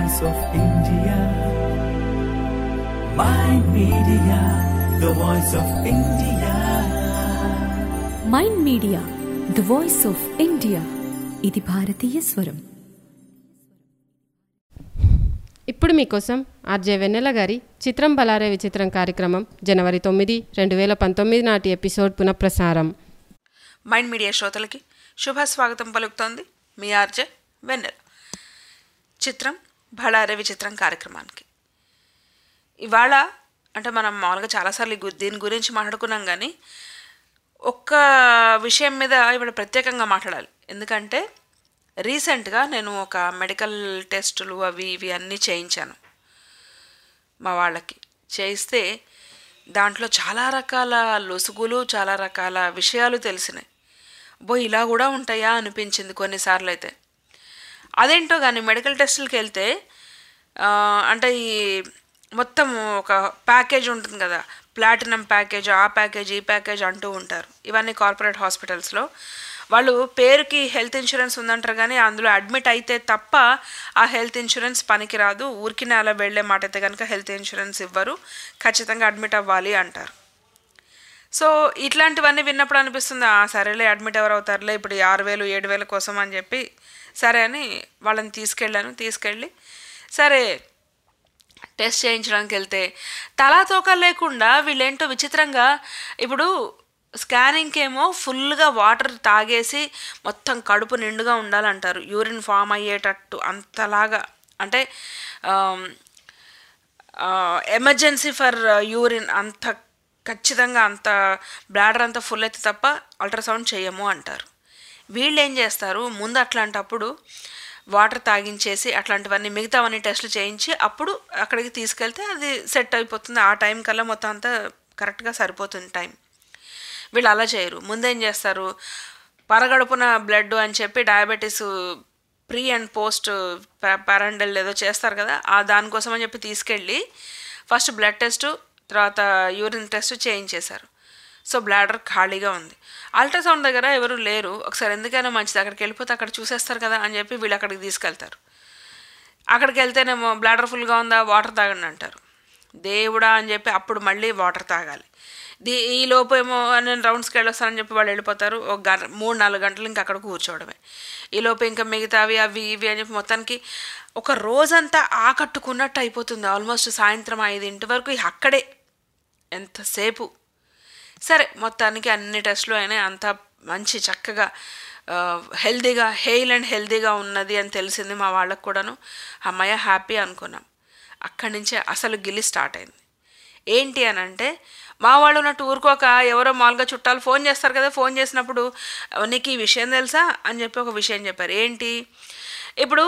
voice of India. My media, the voice of India. Mind Media the voice of India ఇది భారతీయ స్వరం ఇప్పుడు మీకోసం ఆర్జే వెన్నెల గారి చిత్రం బలారే విచిత్రం కార్యక్రమం జనవరి తొమ్మిది రెండు వేల పంతొమ్మిది నాటి ఎపిసోడ్ పునఃప్రసారం మైండ్ మీడియా శ్రోతలకి శుభ స్వాగతం పలుకుతోంది మీ ఆర్జే వెన్నెల చిత్రం భళారే విచిత్రం కార్యక్రమానికి ఇవాళ అంటే మనం మామూలుగా చాలాసార్లు ఈ గు- దీని గురించి మాట్లాడుకున్నాం కానీ ఒక్క విషయం మీద ఇప్పుడు ప్రత్యేకంగా మాట్లాడాలి ఎందుకంటే రీసెంట్గా నేను ఒక మెడికల్ టెస్టులు అవి ఇవి అన్నీ చేయించాను మా వాళ్ళకి చేయిస్తే దాంట్లో చాలా రకాల లొసుగులు చాలా రకాల విషయాలు తెలిసినాయి బో ఇలా కూడా ఉంటాయా అనిపించింది కొన్నిసార్లు అయితే అదేంటో కానీ మెడికల్ టెస్టులకి వెళ్తే ఆ, అంటే ఈ మొత్తం ఒక ప్యాకేజ్ ఉంటుంది కదా ప్లాటినం ప్యాకేజ్ ఆ ప్యాకేజ్ ఈ ప్యాకేజ్ అంటూ ఉంటారు ఇవన్నీ కార్పొరేట్ హాస్పిటల్స్లో వాళ్ళు పేరుకి హెల్త్ ఇన్సూరెన్స్ ఉందంటారు కానీ అందులో అడ్మిట్ అయితే తప్ప ఆ హెల్త్ ఇన్సూరెన్స్ పనికిరాదు ఊరికి అలా వెళ్ళే మాట అయితే కనుక హెల్త్ ఇన్సూరెన్స్ ఇవ్వరు ఖచ్చితంగా అడ్మిట్ అవ్వాలి అంటారు సో ఇట్లాంటివన్నీ విన్నప్పుడు అనిపిస్తుంది "ఆ, సరేలే అడ్మిట్ ఎవరు అవుతారులే ఇప్పుడు ఈ ఆరు వేలు ఏడు వేల కోసం అని చెప్పి సరే అని వాళ్ళని తీసుకెళ్ళాను తీసుకెళ్ళి సరే టెస్ట్ చేయించడానికి వెళ్తే తలా తోక లేకుండా వీళ్ళేంటో విచిత్రంగా ఇప్పుడు స్కానింగ్కి ఏమో ఫుల్గా వాటర్ తాగేసి మొత్తం కడుపు నిండుగా ఉండాలంటారు యూరిన్ ఫామ్ అయ్యేటట్టు అంతలాగా అంటే ఆమ్, ఎమర్జెన్సీ ఫర్ యూరిన్ అంత ఖచ్చితంగా అంత బ్లాడర్ అంతా ఫుల్ అయితే తప్ప అల్ట్రాసౌండ్ చేయము అంటారు వీళ్ళు ఏం చేస్తారు ముందు అట్లాంటప్పుడు వాటర్ తాగించేసి అట్లాంటివన్నీ మిగతావన్నీ టెస్టులు చేయించి అప్పుడు అక్కడికి తీసుకెళ్తే అది సెట్ అయిపోతుంది ఆ టైం కల్లా మొత్తం అంతా కరెక్ట్గా సరిపోతుంది టైం వీళ్ళు అలా చేయరు ముందేం చేస్తారు పరగడుపున బ్లడ్ అని చెప్పి diabetes pre and post prandial ఏదో చేస్తారు కదా ఆ దానికోసం అని చెప్పి తీసుకెళ్ళి ఫస్ట్ బ్లడ్ టెస్ట్ తర్వాత యూరిన్ టెస్ట్ చేయించేశారు సో బ్లాడర్ ఖాళీగా ఉంది అల్ట్రాసౌండ్ దగ్గర ఎవరు లేరు ఒకసారి ఎందుకైనా మంచిది అక్కడికి వెళ్ళిపోతే అక్కడ చూసేస్తారు కదా అని చెప్పి వీళ్ళు అక్కడికి తీసుకెళ్తారు అక్కడికి వెళ్తేనేమో బ్లాడర్ ఫుల్గా ఉందా వాటర్ తాగండి అంటారు దేవుడా అని చెప్పి అప్పుడు మళ్ళీ వాటర్ తాగాలి దీ ఈ లోపు ఏమో నేను రౌండ్స్కి వెళ్ళొస్తానని చెప్పి వాళ్ళు వెళ్ళిపోతారు ఒక గంట మూడు నాలుగు గంటలు ఇంకా అక్కడ కూర్చోవడమే ఈ లోపు ఇంకా మిగతావి అవి ఇవి అని చెప్పి మొత్తానికి ఒక రోజంతా ఆకట్టుకున్నట్టు అయిపోతుంది ఆల్మోస్ట్ సాయంత్రం ఐదింటి వరకు ఇక అక్కడే ఎంతసేపు సరే మొత్తానికి అన్ని టెస్టులు అయినాయి అంతా మంచి చక్కగా ఆ, హెల్దీగా హెయిల్ అండ్ హెల్దీగా ఉన్నది అని తెలిసింది మా వాళ్ళకు కూడాను అమ్మయ్య హ్యాపీ అనుకున్నాం అక్కడి నుంచే అసలు గిల్లి స్టార్ట్ అయింది ఏంటి అని అంటే మా వాళ్ళు ఉన్నట్టు ఊరుకోక ఎవరో మామూలుగా చుట్టాలు ఫోన్ చేస్తారు కదా ఫోన్ చేసినప్పుడు నీకు ఈ విషయం తెలుసా అని చెప్పి ఒక విషయం చెప్పారు ఏంటి ఇప్పుడు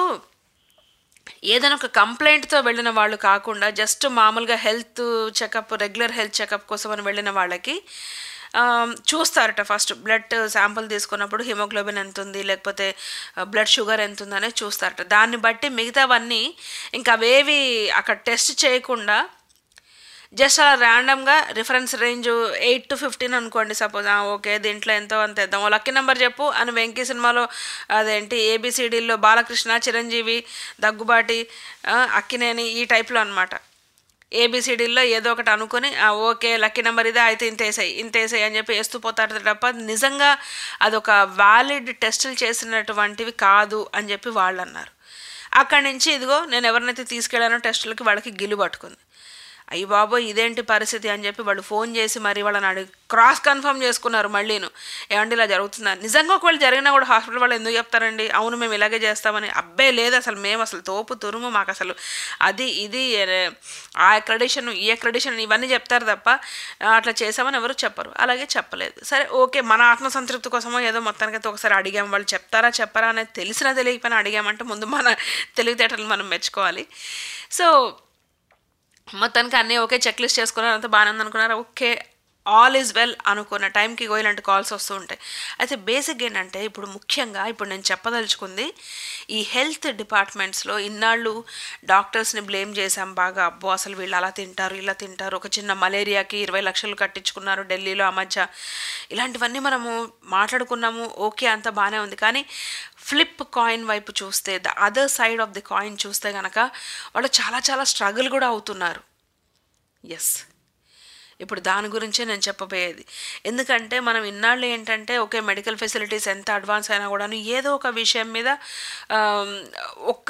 ఏదైనా ఒక కంప్లైంట్తో వెళ్ళిన వాళ్ళు కాకుండా జస్ట్ మామూలుగా health checkup regular health checkup కోసం అని వెళ్ళిన వాళ్ళకి ఆ, చూస్తారట ఫస్ట్ బ్లడ్ శాంపుల్ తీసుకున్నప్పుడు హిమోగ్లోబిన్ ఎంత ఉంది లేకపోతే బ్లడ్ షుగర్ ఎంత ఉంది అనేది చూస్తారట దాన్ని బట్టి మిగతావన్నీ ఇంకా అవేవి అక్కడ టెస్ట్ చేయకుండా జస్ట్ అలా ర్యాండమ్గా reference range eight to fifteen అనుకోండి సపోజ్ ఓకే దీంట్లో ఎంతో అంత ఇద్దాం ఓ లక్కీ నెంబర్ చెప్పు అని వెంకీ సినిమాలో అదేంటి ఏబిసిడీల్లో బాలకృష్ణ చిరంజీవి దగ్గుబాటి ఆ, అక్కినేని ఈ టైప్లో అనమాట ఏబిసిడీల్లో ఏదో ఒకటి అనుకుని "ఆ, ఓకే లక్కీ నెంబర్ ఇదే అయితే ఇంత వేసాయి ఇంత వేసాయి అని చెప్పి వేస్తూ పోతారు తప్ప నిజంగా అదొక వ్యాలిడ్ టెస్టులు చేసినటువంటివి కాదు అని చెప్పి వాళ్ళు అన్నారు అక్కడి నుంచి ఇదిగో నేను ఎవరినైతే తీసుకెళ్ళానో టెస్టులకి వాళ్ళకి గిల్లు పట్టుకుంది అయ్యి బాబోయ్ ఇదేంటి పరిస్థితి అని చెప్పి వాళ్ళు ఫోన్ చేసి మరి వాళ్ళని అడిగి క్రాస్ కన్ఫర్మ్ చేసుకున్నారు మళ్ళీను ఏమంటే ఇలా జరుగుతుందా నిజంగా ఒకవేళ జరిగినా కూడా హాస్పిటల్ వాళ్ళు ఎందుకు చెప్తారండి అవును మేము ఇలాగే చేస్తామని అబ్బే లేదు అసలు మేము అసలు తోపు తురుము మాకు అసలు అది ఇది ఏ, ఆ అక్రెడిషన్ ఈ అక్రెడిషన్ ఇవన్నీ చెప్తారు తప్ప ఆ, అట్లా చేసామని ఎవరు చెప్పరు అలాగే చెప్పలేదు సరే ఓకే మన ఆత్మసంతృప్తి కోసమో ఏదో మొత్తానికి అయితే ఒకసారి అడిగాం వాళ్ళు చెప్తారా చెప్పరా అనేది తెలిసినా తెలియకపోయినా అడిగామంటే ముందు మన తెలివితేటలు మనం మెచ్చుకోవాలి సో మొత్తానికి అన్నీ ఓకే చెక్ లిస్ట్ చేసుకున్నారు అంతా బాగానే ఉంది అనుకున్నారు ఓకే ఆల్ ఈజ్ వెల్ అనుకున్న టైంకి ఇగో ఇలాంటి కాల్స్ వస్తూ ఉంటాయి అయితే బేసిక్ ఏంటంటే ఇప్పుడు ముఖ్యంగా ఇప్పుడు నేను చెప్పదలుచుకుంది ఈ హెల్త్ డిపార్ట్మెంట్స్లో ఇన్నాళ్ళు డాక్టర్స్ని బ్లేమ్ చేశాం బాగా అబ్బో అసలు వీళ్ళు అలా తింటారు ఇలా తింటారు ఒక చిన్న మలేరియాకి ఇరవై లక్షలు కట్టించుకున్నారు ఢిల్లీలో ఆ మధ్య ఇలాంటివన్నీ మనము మాట్లాడుకున్నాము ఓకే అంత బాగానే ఉంది కానీ ఫ్లిప్ కాయిన్ వైపు చూస్తే the other side of the coin చూస్తే కనుక వాళ్ళు చాలా చాలా స్ట్రగుల్ కూడా అవుతున్నారు ఎస్ ఇప్పుడు దాని గురించే నేను చెప్పబోయేది ఎందుకంటే మనం ఇన్నాళ్ళు ఏంటంటే ఓకే మెడికల్ ఫెసిలిటీస్ ఎంత అడ్వాన్స్ అయినా కూడాను ఏదో ఒక విషయం మీద ఆమ్, ఒక్క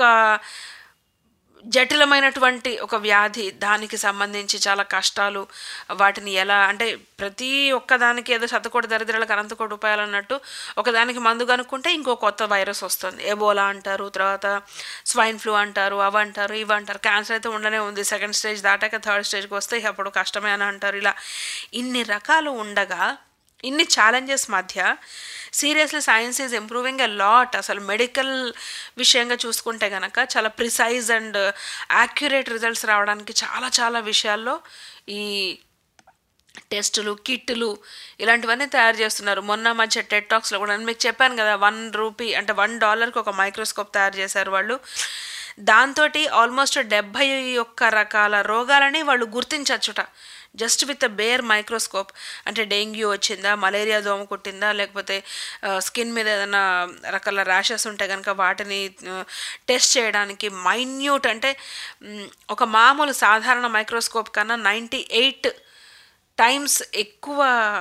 జటిలమైనటువంటి ఒక వ్యాధి దానికి సంబంధించి చాలా కష్టాలు వాటిని ఎలా అంటే ప్రతి ఒక్కదానికి ఏదో శతకోటి దరిద్రాలకు అనంతకోటి రూపాయలు అన్నట్టు ఒకదానికి మందు కనుక్కుంటే ఇంకో కొత్త వైరస్ వస్తుంది ఎబోలా అంటారు తర్వాత స్వైన్ ఫ్లూ అంటారు అవి అంటారు ఇవి అంటారు క్యాన్సర్ అయితే ఉండనే ఉంది సెకండ్ స్టేజ్ దాటాక థర్డ్ స్టేజ్కి వస్తే ఇక అప్పుడు కష్టమే అని అంటారు ఇలా ఇన్ని రకాలు ఉండగా ఇన్ని ఛాలెంజెస్ మధ్య seriously science is improving a lot అసలు మెడికల్ విషయంగా చూసుకుంటే కనుక చాలా ప్రిసైజ్ అండ్ యాక్యురేట్ రిజల్ట్స్ రావడానికి చాలా చాలా విషయాల్లో ఈ టెస్టులు కిట్లు ఇలాంటివన్నీ తయారు చేస్తున్నారు మొన్న మధ్య టెట్ టాక్స్లో కూడా నేను మీకు చెప్పాను కదా వన్ రూపీ అంటే వన్ డాలర్కి ఒక మైక్రోస్కోప్ తయారు చేశారు వాళ్ళు దాంతో ఆల్మోస్ట్ డెబ్భై ఒక్క రకాల రోగాలని వాళ్ళు గుర్తించచ్చుట just with a bare microscope అంటే డెంగ్యూ వచ్చిందా మలేరియా దోమ కుట్టిందా లేకపోతే స్కిన్ మీద ఏదైనా రకాల ర్యాషెస్ ఉంటే కనుక వాటిని టెస్ట్ చేయడానికి మైన్యూట్ అంటే మ్, ఒక మామూలు సాధారణ మైక్రోస్కోప్ కన్నా నైంటీ ఎయిట్ టైమ్స్ ఎక్కువ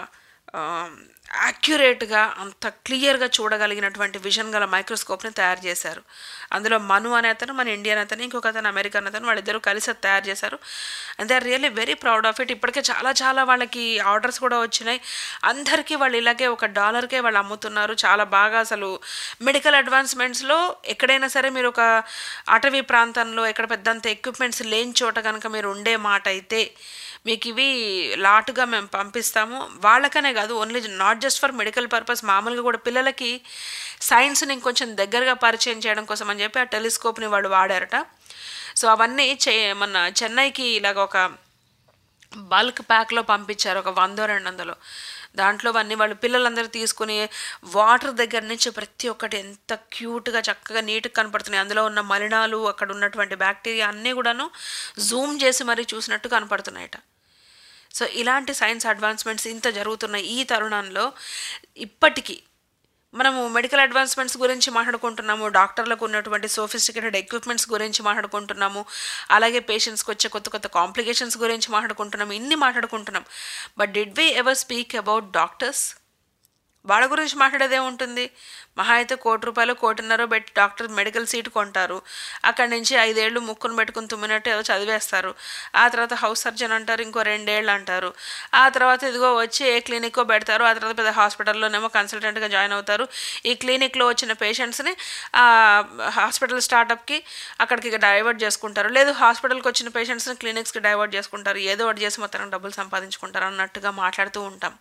యాక్యురేట్గా అంత క్లియర్గా చూడగలిగినటువంటి విజన్ గల మైక్రోస్కోప్ని తయారు చేశారు అందులో మను అనే అతను మన ఇండియన్ అతను ఇంకొక అతను అమెరికన్ అతను వాళ్ళిద్దరూ కలిసి అది తయారు చేశారు and they are really very proud of it ఇప్పటికే చాలా చాలా వాళ్ళకి ఆర్డర్స్ కూడా వచ్చినాయి అందరికీ వాళ్ళు ఇలాగే ఒక డాలర్కే వాళ్ళు అమ్ముతున్నారు చాలా బాగా అసలు మెడికల్ అడ్వాన్స్మెంట్స్లో ఎక్కడైనా సరే మీరు ఒక అటవీ ప్రాంతంలో ఎక్కడ పెద్దంత ఎక్విప్మెంట్స్ లేని చోట కనుక మీరు ఉండే మాట అయితే మీకు ఇవి లాటుగా మేము పంపిస్తాము వాళ్ళకనే కాదు only not just for medical purpose మామూలుగా కూడా పిల్లలకి సైన్స్ని ఇంకొంచెం దగ్గరగా పరిచయం చేయడం కోసం అని చెప్పి ఆ టెలిస్కోప్ని వాళ్ళు వాడారట సో అవన్నీ చే మన చెన్నైకి ఇలాగ ఒక బల్క్ ప్యాక్లో పంపించారు ఒక వందో రెండు వందలు దాంట్లో అన్నీ వాళ్ళు పిల్లలందరూ తీసుకుని వాటర్ దగ్గర నుంచి ప్రతి ఒక్కటి ఎంత క్యూట్గా చక్కగా నీట్గా కనపడుతున్నాయి అందులో ఉన్న మలినాలు అక్కడ ఉన్నటువంటి బ్యాక్టీరియా అన్నీ కూడాను జూమ్ చేసి మరీ చూసినట్టు కనపడుతున్నాయట సో ఇలాంటి సైన్స్ అడ్వాన్స్మెంట్స్ ఇంత జరుగుతున్న ఈ తరుణంలో ఇప్పటికీ మనము మెడికల్ అడ్వాన్స్మెంట్స్ గురించి మాట్లాడుకుంటున్నాము డాక్టర్లకు ఉన్నటువంటి సోఫిస్టికేటెడ్ ఎక్విప్మెంట్స్ గురించి మాట్లాడుకుంటున్నాము అలాగే పేషెంట్స్కి వచ్చే కొత్త కొత్త కాంప్లికేషన్స్ గురించి మాట్లాడుకుంటున్నాము ఇన్ని మాట్లాడుకుంటున్నాం but did we ever speak about doctors వాళ్ళ గురించి మాట్లాడేదే ఉంటుంది మహా అయితే కోటి రూపాయలు కోటిన్నర పెట్టి డాక్టర్ మెడికల్ సీట్ కొంటారు అక్కడి నుంచి ఐదేళ్ళు ముక్కును పెట్టుకుని తుమ్మినట్టు ఏదో చదివేస్తారు ఆ తర్వాత హౌస్ సర్జన్ అంటారు ఇంకో రెండేళ్ళు అంటారు ఆ తర్వాత ఇదిగో వచ్చి ఏ క్లినిక్కో పెడతారు ఆ తర్వాత పెద్ద హాస్పిటల్లోనేమో కన్సల్టెంట్గా జాయిన్ అవుతారు ఈ క్లినిక్లో వచ్చిన పేషెంట్స్ని హాస్పిటల్ స్టార్టప్కి అక్కడికి డైవర్ట్ చేసుకుంటారు లేదు హాస్పిటల్కి వచ్చిన పేషెంట్స్ని క్లినిక్స్కి డైవర్ట్ చేసుకుంటారు ఏదో ఒకటి చేసి మొత్తం డబ్బులు సంపాదించుకుంటారు అన్నట్టుగా మాట్లాడుతూ ఉంటాం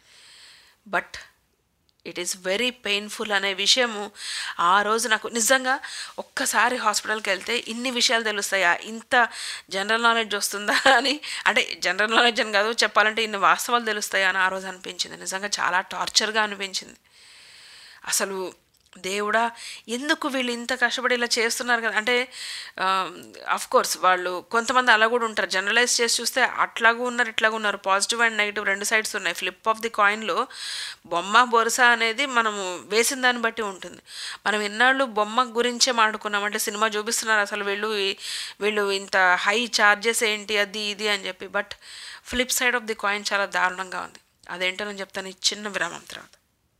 but it is very painful అనే విషయము ఆ రోజు నాకు నిజంగా ఒక్కసారి హాస్పిటల్కి వెళ్తే ఇన్ని విషయాలు తెలుస్తాయా ఇంత జనరల్ నాలెడ్జ్ వస్తుందా అని అంటే జనరల్ నాలెడ్జ్ అని కాదు చెప్పాలంటే ఇన్ని వాస్తవాలు తెలుస్తాయా అని ఆ రోజు అనిపించింది నిజంగా చాలా టార్చర్గా అనిపించింది అసలు దేవుడా ఎందుకు వీళ్ళు ఇంత కష్టపడి ఇలా చేస్తున్నారు కదా అంటే అఫ్ కోర్స్ వాళ్ళు కొంతమంది అలా కూడా ఉంటారు జనరలైజ్ చేసి చూస్తే అట్లాగూ ఉన్నారు ఇట్లాగూ ఉన్నారు పాజిటివ్ అండ్ నెగిటివ్ రెండు సైడ్స్ ఉన్నాయి ఫ్లిప్ ఆఫ్ ది కాయిన్లో బొమ్మ బొరుస అనేది మనము వేసిన దాన్ని బట్టి ఉంటుంది మనం ఎన్నాళ్ళు బొమ్మ గురించే మాట్లాడుకున్నాం అంటే సినిమా చూపిస్తున్నారు అసలు వీళ్ళు ఈ- వీళ్ళు ఇంత హై చార్జెస్ ఏంటి అది ఇది అని చెప్పి but flip side of the coin చాలా దారుణంగా ఉంది అదేంటో నేను చెప్తాను ఈ చిన్న విరామం తర్వాత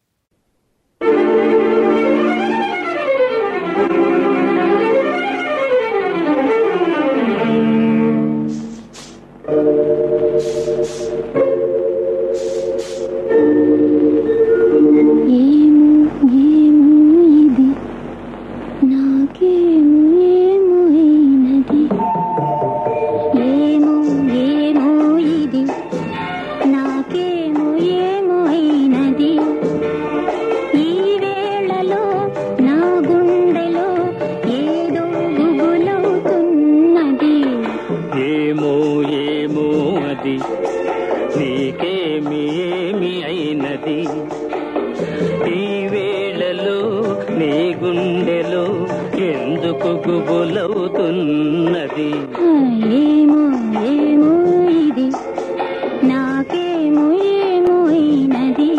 ఏమో ఏమో ఇది నాకేమో ఏమో అయినది ఏమో ఏమో ఇది నాకేమో ఏమో అయినది ఈ వేళలో నా గుండెలో ఏదో గుబులవుతున్నది ఏమో ఏమో అది నీకేమేమైనది గుబులవుతున్నది ఏమో ఏమో ఇది నాకేమో ఏమో అయినది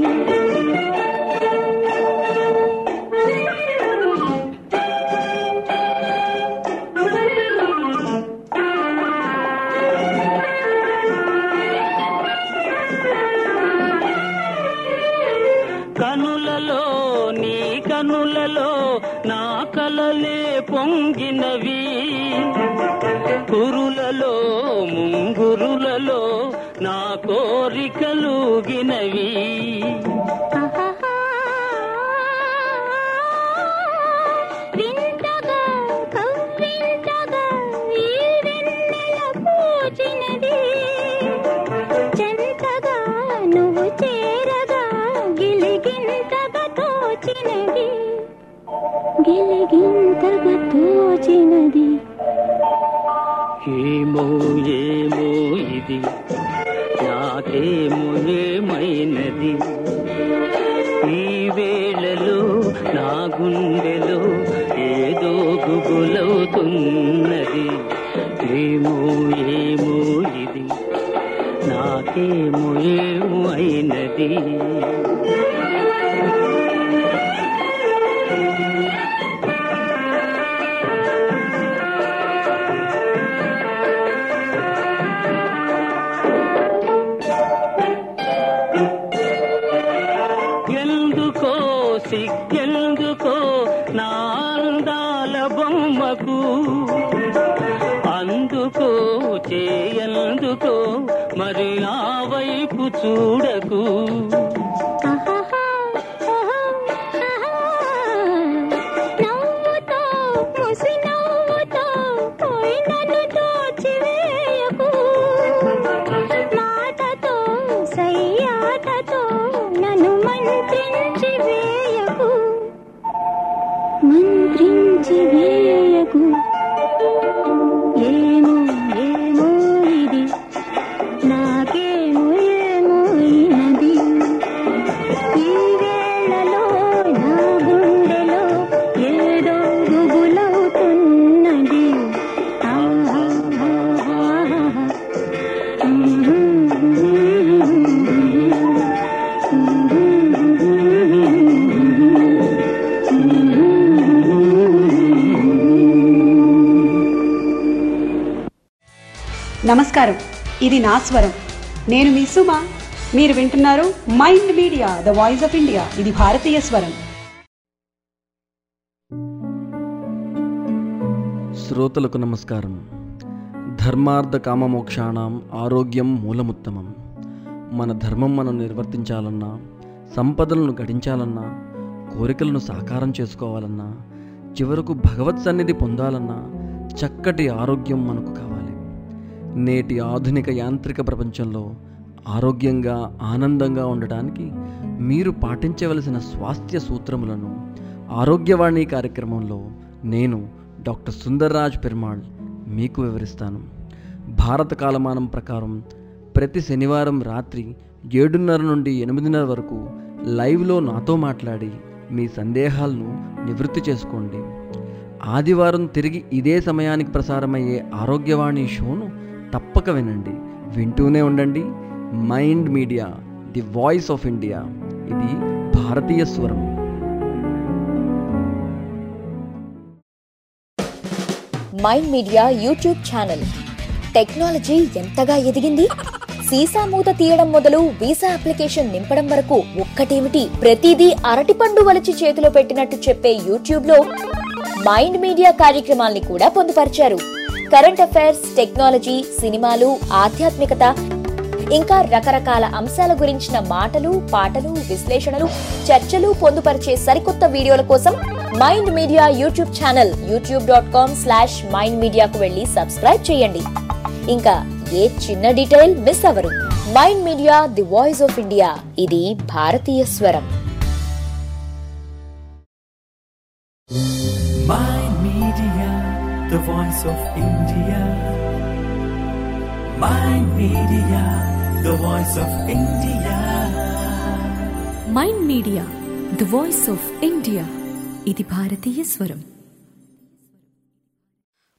కనులలో నీ కనులలో నా కలలే పొంగినవి కురులలో ముంగురులలో నా కోరికలుగినవి ఆహాహా. వింతగా కవ్వింతగా ఈ వెన్నెల పూచినది చెంతగా నువ్వు చేరగా గిలిగింతగా తోచినది గిలిగింతగా తోచినది ఏమో ఏమో ఇది నాకేమో ఏమైనది ఈ వేళలో నా గుండెలో ఏదో గుబులవుతున్నది ఏమో ఏమో ఇది నాకేమో ఏమో అయినది ఎందుకో సిగ్గెందుకో నా అందాల బొమ్మకు అందుకో చేయందుకో మరి ఆ వైపు చూడకు ఆహాహా, ఆహా, ఆహా. నవ్వుతో, ముసి నవ్వుతో, పోయి నన్ను దోచివేయకు. మాటతో, సయ్యాటతో, నన్ను మంత్రించి వేయకు. మంత్రించి వేయకు ఏమో ఏమో ఇది నాకేమో ఏమో అయినది ఈ వేళలో నా గుండెలో ఏదో గుబులవుతున్నది నమస్కారం ఇది నా స్వరం నేను మీ సుమ మీరు వింటున్నారు Mind Media the voice of India ఇది భారతీయ స్వరం శ్రోతలకు నమస్కారం ధర్మార్థ కామమోక్షాణం ఆరోగ్యం మూలముత్తమం మన ధర్మం మనం నిర్వర్తించాలన్నా సంపదలను గడించాలన్నా కోరికలను సాకారం చేసుకోవాలన్నా చివరకు భగవత్ సన్నిధి పొందాలన్నా చక్కటి ఆరోగ్యం మనకు కావాలి నేటి ఆధునిక యాంత్రిక ప్రపంచంలో ఆరోగ్యంగా ఆనందంగా ఉండటానికి మీరు పాటించవలసిన స్వాస్థ్య సూత్రములను ఆరోగ్యవాణి కార్యక్రమంలో నేను డాక్టర్ సుందర్రాజ్ పెరుమాళ్ మీకు వివరిస్తాను భారత కాలమానం ప్రకారం ప్రతి శనివారం రాత్రి ఏడున్నర నుండి ఎనిమిదిన్నర వరకు లైవ్లో నాతో మాట్లాడి మీ సందేహాలను నివృత్తి చేసుకోండి ఆదివారం తిరిగి ఇదే సమయానికి ప్రసారమయ్యే ఆరోగ్యవాణి షోను తప్పక వినండి వింటూనే ఉండండి Mind Media the voice of India ఇది భారతీయ స్వరం Mind Media YouTube channel technology ఎంతగా ఎదిగింది సీసా మూత తీయడం మొదలు వీసా అప్లికేషన్ నింపడం వరకు ఒక్కటేమిటి ప్రతిదీ అరటిపండు వలిచి చేతిలో పెట్టినట్టు చెప్పే యూట్యూబ్ లో మైండ్ మీడియా కార్యక్రమాల్ని కూడా పొందుపరిచారు కరెంట్ అఫైర్స్ టెక్నాలజీ సినిమాలు ఆధ్యాత్మికత ఇంకా రకరకాల అంశాల గురించిన మాటలు పాటలు విశ్లేషణలు చర్చలు పొందుపరిచే సరికొత్త వీడియోల కోసం Mind Media YouTube channel YouTube dot com slash Mind మీడియాకు వెళ్ళి సబ్స్క్రైబ్ చేయండి ఇంకా ఏ చిన్న డీటెయిల్ మిస్ అవ్వరు Mind Media the voice of India ఇది భారతీయ స్వరం Mind Media, the voice of India. Mind Media, the voice of India. Mind Media the voice of India ఇది భారతీయ స్వరం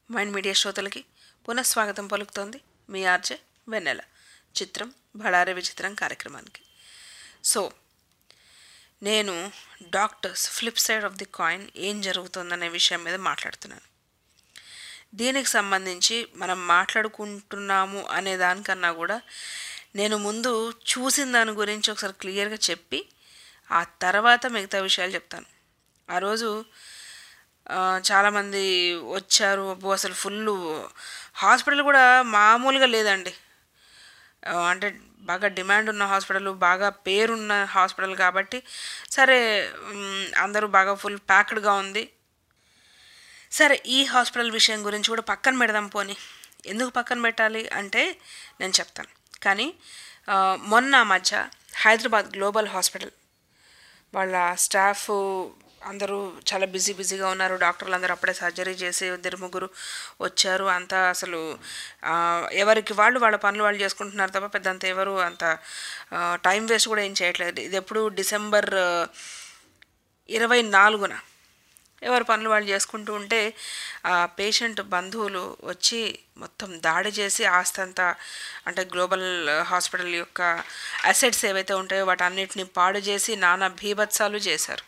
మైండ్ మీడియా శ్రోతలకి పునఃస్వాగతం పలుకుతోంది మీ ఆర్జే వెన్నెల చిత్రం బళారే విచిత్రం కార్యక్రమానికి సో నేను doctors flip side of the coin ఏం జరుగుతుందనే విషయం మీద మాట్లాడుతున్నాను దీనికి సంబంధించి మనం మాట్లాడుకుంటున్నాము అనే దానికన్నా కూడా నేను ముందు చూసిన దాని గురించి ఒకసారి క్లియర్గా చెప్పి ఆ తర్వాత మిగతా విషయాలు చెప్తాను ఆ రోజు ఆ, చాలామంది వచ్చారు అబ్బో అసలు ఫుల్ హాస్పిటల్ కూడా మామూలుగా లేదండి ఆ, అంటే బాగా డిమాండ్ ఉన్న హాస్పిటల్ బాగా పేరున్న హాస్పిటల్ కాబట్టి సరే మ్, అందరూ బాగా ఫుల్ ప్యాక్డ్గా ఉంది సరే ఈ హాస్పిటల్ విషయం గురించి కూడా పక్కన పెడదాం పోని ఎందుకు పక్కన పెట్టాలి అంటే నేను చెప్తాను కానీ ఆ, మొన్న మధ్య హైదరాబాద్ గ్లోబల్ హాస్పిటల్ వాళ్ళ స్టాఫ్ అందరూ చాలా బిజీ బిజీగా ఉన్నారు డాక్టర్లు అందరూ అప్పుడే సర్జరీ చేసి ఇద్దరు ముగ్గురు వచ్చారు అంతా అసలు ఆ, ఎవరికి వాళ్ళు వాళ్ళ పనులు వాళ్ళు చేసుకుంటున్నారు తప్ప పెద్దంత ఎవరు అంత టైం వేస్ట్ కూడా ఏం చేయట్లేదు ఇది ఎప్పుడు డిసెంబర్ ఆ, ఇరవై నాలుగున ఎవరి పనులు వాళ్ళు చేసుకుంటూ ఉంటే ఆ పేషెంట్ బంధువులు వచ్చి మొత్తం దాడి చేసి ఆస్తంతా అంటే గ్లోబల్ హాస్పిటల్ యొక్క అసెట్స్ ఏవైతే ఉంటాయో వాటన్నిటిని పాడు చేసి నానా భీభత్సాలు చేశారు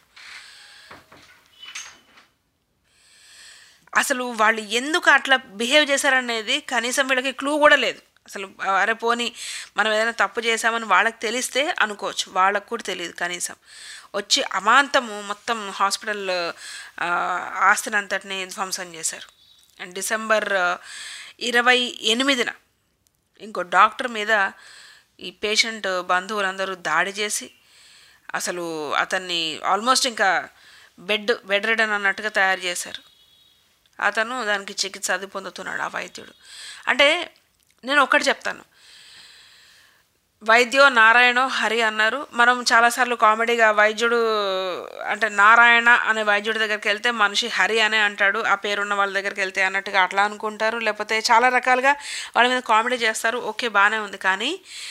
అసలు వాళ్ళు ఎందుకు అట్లా బిహేవ్ చేశారనేది కనీసం వీళ్ళకి క్లూ కూడా లేదు అసలు అరే పోని మనం ఏదైనా తప్పు చేశామని వాళ్ళకి తెలిస్తే అనుకోవచ్చు వాళ్ళకు కూడా తెలియదు కనీసం వచ్చి అమాంతము మొత్తం హాస్పిటల్ ఆ, ఆస్తిని అంతటిని ధ్వంసం చేశారు అండ్ డిసెంబర్ ఆ, ఇరవై ఎనిమిదిన ఇంకో డాక్టర్ మీద ఈ పేషెంట్ బంధువులందరూ దాడి చేసి అసలు అతన్ని ఆల్మోస్ట్ ఇంకా బెడ్ బెడ్ రెడన్ అన్నట్టుగా తయారు చేశారు అతను దానికి చికిత్స అది పొందుతున్నాడు ఆ వైద్యుడు అంటే నేను ఒక్కటి చెప్తాను వైద్యో నారాయణో హరి అన్నారు మనం చాలాసార్లు కామెడీగా వైద్యుడు అంటే నారాయణ అనే వైద్యుడి దగ్గరికి వెళ్తే మనిషి హరి అనే అంటాడు ఆ పేరున్న వాళ్ళ దగ్గరికి వెళ్తే అన్నట్టుగా అట్లా అనుకుంటారు లేకపోతే చాలా రకాలుగా వాళ్ళ మీద కామెడీ చేస్తారు ఓకే బాగానే ఉంది కానీ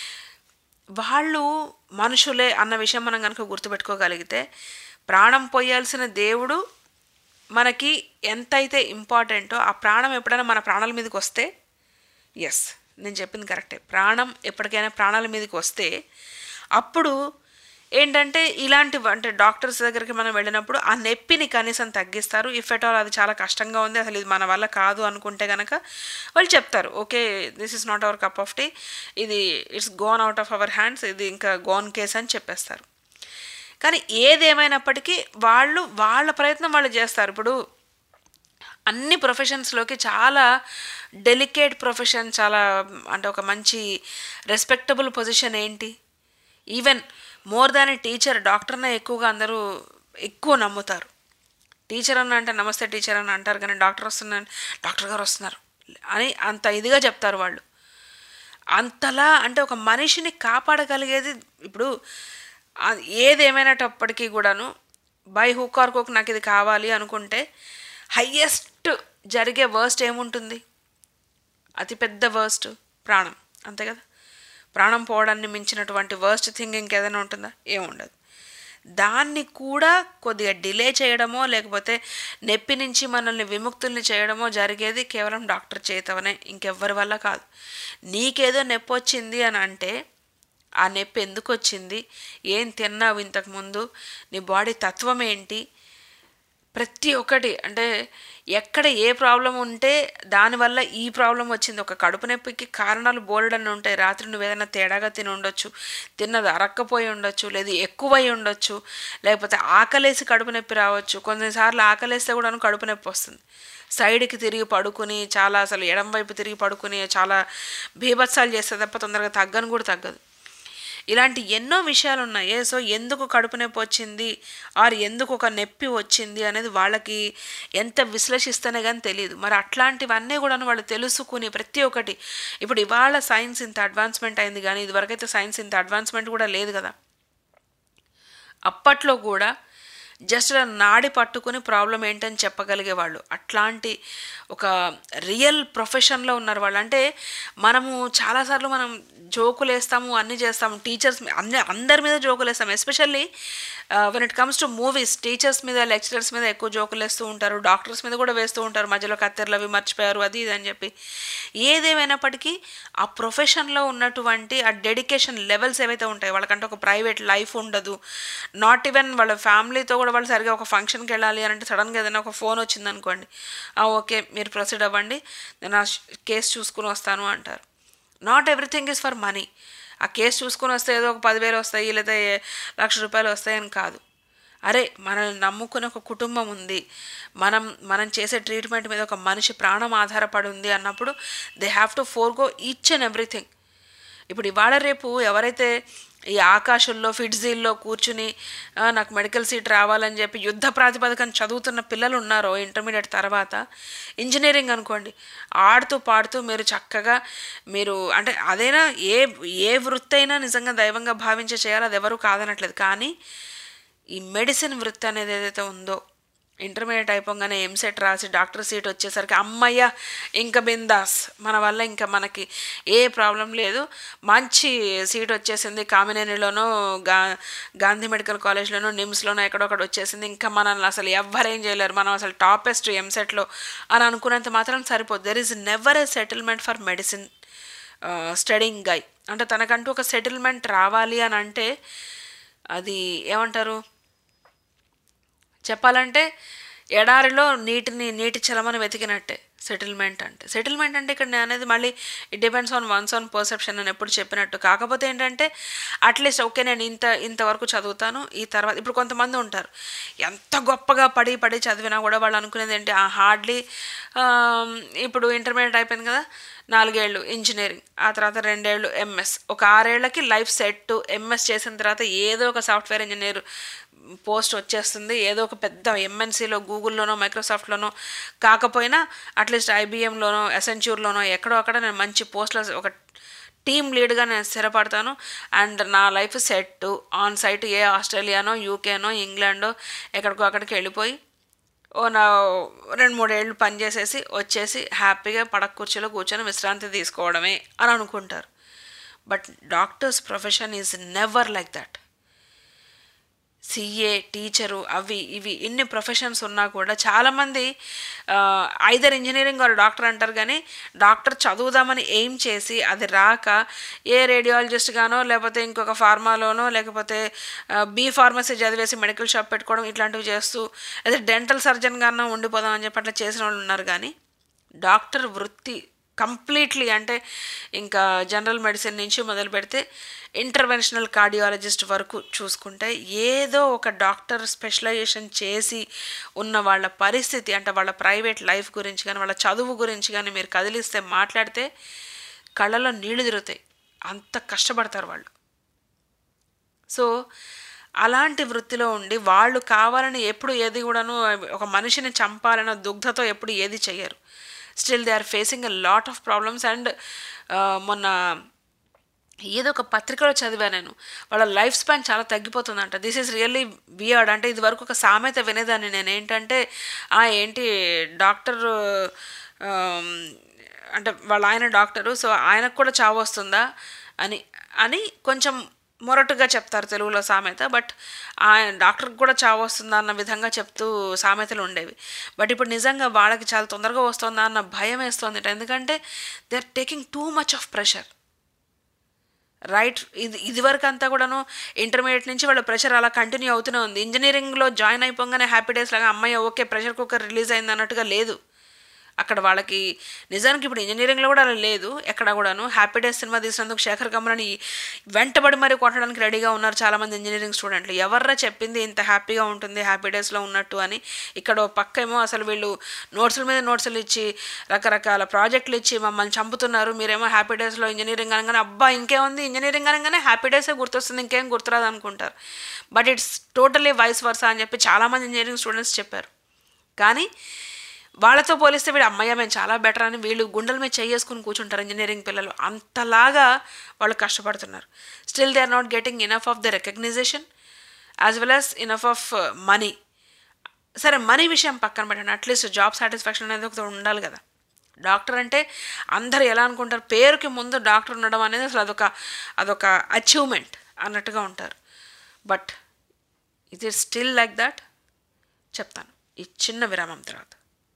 వాళ్ళు మనుషులే అన్న విషయం మనం కనుక గుర్తుపెట్టుకోగలిగితే ప్రాణం పోయాల్సిన దేవుడు మనకి ఎంతైతే ఇంపార్టెంటో ఆ ప్రాణం ఎప్పుడైనా మన ప్రాణాల మీదకి వస్తే ఎస్ నేను చెప్పింది కరెక్టే ప్రాణం ఎప్పటికైనా ప్రాణాల మీదకి వస్తే అప్పుడు ఏంటంటే ఇలాంటి అంటే డాక్టర్స్ దగ్గరికి మనం వెళ్ళినప్పుడు ఆ నొప్పిని కనీసం తగ్గిస్తారు ఇఫ్ ఎట్ ఆల్ అది చాలా కష్టంగా ఉంది అసలు ఇది మన వల్ల కాదు అనుకుంటే కనుక వాళ్ళు చెప్తారు okay this is not our cup of tea ఇది it's gone out of our hands ఇది ఇంకా గోన్ కేస్ అని చెప్పేస్తారు కానీ ఏదేమైనప్పటికీ వాళ్ళు వాళ్ళ ప్రయత్నం వాళ్ళు చేస్తారు ఇప్పుడు అన్ని ప్రొఫెషన్స్లోకి చాలా డెలికేట్ ప్రొఫెషన్ చాలా అంటే ఒక మంచి రెస్పెక్టబుల్ పొజిషన్ ఏంటి even more than a teacher డాక్టర్నే ఎక్కువగా అందరూ ఎక్కువ నమ్ముతారు టీచర్ అన్న అంటే నమస్తే టీచర్ అని అంటారు కానీ డాక్టర్ వస్తున్నారు డాక్టర్ గారు వస్తున్నారు అని అంత ఇదిగా చెప్తారు వాళ్ళు అంతలా అంటే ఒక మనిషిని కాపాడగలిగేది ఇప్పుడు ఆ- ఏది ఏమైనటప్పటికీ కూడాను బై హుక్ ఆర్ కుక్ నాకు ఇది కావాలి అనుకుంటే హయ్యెస్ట్ జరిగే వర్స్ట్ ఏముంటుంది అతిపెద్ద వర్స్ట్ ప్రాణం అంతే కదా ప్రాణం పోవడాన్ని మించినటువంటి వర్స్ట్ థింగ్ ఇంకేదైనా ఉంటుందా ఏముండదు దాన్ని కూడా కొద్దిగా డిలే చేయడమో లేకపోతే నొప్పి నుంచి మనల్ని విముక్తుల్ని చేయడమో జరిగేది కేవలం డాక్టర్ చేతవనే ఇంకెవ్వరి వల్ల కాదు నీకేదో నొప్పి వచ్చింది అని అంటే ఆ నొప్పి ఎందుకు వచ్చింది ఏం తిన్నావు ఇంతకుముందు నీ బాడీ తత్వం ఏంటి ప్రతి ఒక్కటి అంటే ఎక్కడ ఏ ప్రాబ్లం ఉంటే దానివల్ల ఈ ప్రాబ్లం వచ్చింది ఒక కడుపు నొప్పికి కారణాలు బోల్డన్ని ఉంటాయి రాత్రి నువ్వు ఏదైనా తేడాగా తిని ఉండొచ్చు తిన్నది అరక్కపోయి ఉండొచ్చు లేదు ఎక్కువై ఉండొచ్చు లేకపోతే ఆకలేసి కడుపు నొప్పి రావచ్చు కొన్నిసార్లు ఆకలేస్తే కూడా కడుపు నొప్పి వస్తుంది సైడ్కి తిరిగి పడుకుని చాలా అసలు ఎడం వైపు తిరిగి పడుకుని చాలా బీభత్సాలు చేస్తే తప్ప తొందరగా తగ్గను కూడా తగ్గదు ఇలాంటి ఎన్నో విషయాలు ఉన్నాయి సో ఎందుకు కడుపు నొప్పి వచ్చింది ఆర్ ఎందుకు ఒక నొప్పి వచ్చింది అనేది వాళ్ళకి ఎంత విశ్లేషిస్తేనే కానీ తెలియదు మరి అట్లాంటివన్నీ కూడా వాళ్ళు తెలుసుకుని ప్రతి ఒక్కటి ఇప్పుడు ఇవాళ సైన్స్ ఇంత అడ్వాన్స్మెంట్ అయింది కానీ ఇదివరకైతే సైన్స్ ఇంత అడ్వాన్స్మెంట్ కూడా లేదు కదా అప్పట్లో కూడా జస్ట్ నాడి పట్టుకుని ప్రాబ్లం ఏంటని చెప్పగలిగేవాళ్ళు అట్లాంటి ఒక రియల్ ప్రొఫెషన్లో ఉన్నారు వాళ్ళు అంటే మనము చాలాసార్లు మనం జోకులు వేస్తాము అన్నీ చేస్తాము టీచర్స్ అన్ని అందరి మీద జోకులు వేస్తాము especially when it comes to movies teachers మీద లెక్చరర్స్ మీద ఎక్కువ జోకులు వేస్తూ ఉంటారు డాక్టర్స్ మీద కూడా వేస్తూ ఉంటారు మధ్యలో కత్తెరలు అవి మర్చిపోయారు అది ఇది అని చెప్పి ఏదేమైనప్పటికీ ఆ ప్రొఫెషన్లో ఉన్నటువంటి ఆ డెడికేషన్ లెవెల్స్ ఏవైతే ఉంటాయి వాళ్ళకంటే ఒక ప్రైవేట్ లైఫ్ ఉండదు నాట్ ఈవెన్ వాళ్ళ ఫ్యామిలీతో కూడా వాళ్ళు సరిగా ఒక ఫంక్షన్కి వెళ్ళాలి అని అంటే సడన్గా ఏదైనా ఒక ఫోన్ వచ్చింది అనుకోండి ఓకే మీరు ప్రొసీడ్ అవ్వండి నేను ఆ కేసు చూసుకుని వస్తాను అంటారు not everything is for money ఆ కేసు చూసుకుని వస్తే ఏదో ఒక పదివేలు వస్తాయి లేదా ఏ- లక్ష రూపాయలు వస్తాయని కాదు అరే మనల్ని నమ్ముకునే ఒక కుటుంబం ఉంది మనం మనం చేసే ట్రీట్మెంట్ మీద ఒక మనిషి ప్రాణం ఆధారపడి ఉంది అన్నప్పుడు they have to forgo each and everything ఇప్పుడు ఇవాళ రేపు ఎవరైతే ఈ ఆకాశంలో ఫిడ్జీల్లో కూర్చుని "ఆ, నాకు మెడికల్ సీట్ రావాలని చెప్పి యుద్ధ ప్రాతిపదికన చదువుతున్న పిల్లలు ఉన్నారో ఇంటర్మీడియట్ తర్వాత ఇంజనీరింగ్ అనుకోండి ఆడుతూ పాడుతూ మీరు చక్కగా మీరు అంటే అదైనా ఏ ఏ వృత్తి అయినా నిజంగా దైవంగా భావించే చేయాలి అది ఎవరు కాదనట్లేదు కానీ ఈ మెడిసిన్ వృత్తి అనేది ఏదైతే ఉందో ఇంటర్మీడియట్ అయిపోగానే ఎంసెట్ రాసి డాక్టర్ సీట్ వచ్చేసరికి అమ్మయ్య ఇంకా బిందాస్ మన వల్ల ఇంకా మనకి ఏ ప్రాబ్లం లేదు మంచి సీట్ వచ్చేసింది కామినేనిలోనో గా గాంధీ మెడికల్ కాలేజ్లోనో నిమ్స్లోనో ఎక్కడొక్కడ వచ్చేసింది ఇంకా మనల్ని అసలు ఎవ్వరేం చేయలేరు మనం అసలు టాపెస్ట్ ఎంసెట్లో అని అనుకున్నంత మాత్రం సరిపోదు there is never a settlement for medicine studying guy అంటే తనకంటూ ఒక సెటిల్మెంట్ రావాలి అని అంటే అది ఏమంటారు చెప్పాలంటే ఎడారిలో నీటిని నీటి చలమని వెతికినట్టే సెటిల్మెంట్ అంటే సెటిల్మెంట్ అంటే ఇక్కడ నేను అనేది మళ్ళీ it depends on one's on perception అని ఎప్పుడు చెప్పినట్టు కాకపోతే ఏంటంటే అట్లీస్ట్ ఓకే నేను ఇంత ఇంతవరకు చదువుతాను ఈ తర్వాత ఇప్పుడు కొంతమంది ఉంటారు ఎంత గొప్పగా పడి పడి చదివినా కూడా వాళ్ళు అనుకునేది ఏంటి హార్డ్లీ ఇప్పుడు ఇంటర్మీడియట్ అయిపోయింది కదా నాలుగేళ్ళు ఇంజనీరింగ్ ఆ తర్వాత రెండేళ్ళు ఎంఎస్ ఒక ఆరేళ్లకి లైఫ్ సెట్ ఎంఎస్ చేసిన తర్వాత ఏదో ఒక సాఫ్ట్వేర్ ఇంజనీర్ పోస్ట్ వచ్చేస్తుంది ఏదో ఒక పెద్ద ఎంఎన్సీలో గూగుల్లోనో మైక్రోసాఫ్ట్లోనో కాకపోయినా అట్లీస్ట్ ఐబిఎంలోనో ఎసెంచూర్లోనో ఎక్కడో అక్కడ నేను మంచి పోస్ట్లో ఒక టీమ్ లీడ్గా నేను స్థిరపడతాను అండ్ నా లైఫ్ సెట్ ఆన్ సైట్ ఏ ఆస్ట్రేలియానో యూకేనో ఇంగ్లాండో ఎక్కడికో అక్కడికి వెళ్ళిపోయి ఓ నా రెండు మూడేళ్ళు పనిచేసేసి వచ్చేసి హ్యాపీగా పడక కుర్చీలో కూర్చొని విశ్రాంతి తీసుకోవడమే అని అనుకుంటారు but doctors profession is never like that CA teacher అవి ఇవి ఇన్ని ప్రొఫెషన్స్ ఉన్నా కూడా చాలామంది ఐదర్ ఇంజనీరింగ్ ఆర్ డాక్టర్ అంటారు కానీ డాక్టర్ చదువుదామని ఎయిమ్ చేసి అది రాక ఏ రేడియాలజిస్ట్ గానో లేకపోతే ఇంకొక ఫార్మాలోనో లేకపోతే బీ ఫార్మసీ చదివేసి మెడికల్ షాప్ పెట్టుకోవడం ఇట్లాంటివి చేస్తూ అదే డెంటల్ సర్జన్ గానో ఉండిపోదాం అని చెప్పి అట్లా చేసిన వాళ్ళు ఉన్నారు కానీ డాక్టర్ వృత్తి కంప్లీట్లీ అంటే ఇంకా జనరల్ మెడిసిన్ నుంచి మొదలు పెడితే ఇంటర్వెన్షనల్ కార్డియాలజిస్ట్ వరకు చూసుకుంటే ఏదో ఒక డాక్టర్ స్పెషలైజేషన్ చేసి ఉన్న వాళ్ళ పరిస్థితి అంటే వాళ్ళ ప్రైవేట్ లైఫ్ గురించి కానీ వాళ్ళ చదువు గురించి కానీ మీరు కదిలిస్తే మాట్లాడితే కళ్ళలో నీళ్లు తిరుగుతాయి అంత కష్టపడతారు వాళ్ళు సో అలాంటి వృత్తిలో ఉండి వాళ్ళు కావాలని ఎప్పుడు ఏది కూడాను ఒక మనిషిని చంపాలన్న దుగ్ధతో ఎప్పుడు ఏది చెయ్యరు still they are facing a lot of problems and మొన్న ఏదో ఒక పత్రికలో చదివా నేను వాళ్ళ లైఫ్ స్పాన్ చాలా తగ్గిపోతుందంట దిస్ ఈజ్ రియల్లీ వియర్డ్ అంటే ఇది వరకు ఒక సామెత వినేదాన్ని నేను ఏంటంటే "ఆ, ఏంటి డాక్టర్ అంటే వాళ్ళ ఆయన డాక్టరు సో ఆయనకు కూడా చావు వస్తుందా అని అని కొంచెం మొరటుగా చెప్తారు తెలుగులో సామెత బట్ ఆయన డాక్టర్కి కూడా చావు వస్తుందా అన్న విధంగా చెప్తూ సామెతలు ఉండేవి బట్ ఇప్పుడు నిజంగా వాళ్ళకి చాలా తొందరగా వస్తుందా అన్న భయం వేస్తుంది ఎందుకంటే they are taking too much of pressure right ఇది ఇదివరకు అంతా కూడాను ఇంటర్మీడియట్ నుంచి వాళ్ళ ప్రెషర్ అలా కంటిన్యూ అవుతూనే ఉంది ఇంజనీరింగ్లో జాయిన్ అయిపోగానే హ్యాపీ డేస్ లాగా అమ్మాయి ఓకే ప్రెషర్ కుక్కర్ రిలీజ్ అయింది అన్నట్టుగా లేదు అక్కడ వాళ్ళకి నిజానికి ఇప్పుడు ఇంజనీరింగ్లో కూడా అలా లేదు ఎక్కడ కూడాను హ్యాపీ డేస్ సినిమా తీసినందుకు శేఖర్ కమలని వెంటబడి మరీ కొట్టడానికి రెడీగా ఉన్నారు చాలామంది ఇంజనీరింగ్ స్టూడెంట్లు ఎవర్రా చెప్పింది ఇంత హ్యాపీగా ఉంటుంది హ్యాపీ డేస్లో ఉన్నట్టు అని ఇక్కడ ఓ పక్క ఏమో అసలు వీళ్ళు నోట్సుల మీద నోట్సులు ఇచ్చి రకరకాల ప్రాజెక్టులు ఇచ్చి మమ్మల్ని చంపుతున్నారు మీరేమో హ్యాపీ డేస్లో ఇంజనీరింగ్ అనగానే అబ్బా ఇంకేముంది ఇంజనీరింగ్ అనగానే హ్యాపీ డేసే గుర్తొస్తుంది ఇంకేం గుర్తురాదు అనుకుంటారు but it's totally vice versa అని చెప్పి చాలామంది ఇంజనీరింగ్ స్టూడెంట్స్ చెప్పారు కానీ వాళ్ళతో పోలిస్తే వీడు అమ్మయ్య మేము చాలా బెటర్ అని వీళ్ళు గుండెల మీద చేసుకుని కూర్చుంటారు ఇంజనీరింగ్ పిల్లలు అంతలాగా వాళ్ళు కష్టపడుతున్నారు still they are not getting enough of the recognition as well as enough of money సరే మనీ విషయం పక్కన పెట్టండి అట్లీస్ట్ జాబ్ సాటిస్ఫాక్షన్ అనేది ఒకటి ఉండాలి కదా డాక్టర్ అంటే అందరు ఎలా అనుకుంటారు పేరుకి ముందు డాక్టర్ ఉండడం అనేది అసలు అదొక అదొక అచీవ్మెంట్ అన్నట్టుగా ఉంటారు but it is still like that చెప్తాను ఈ చిన్న విరామం తర్వాత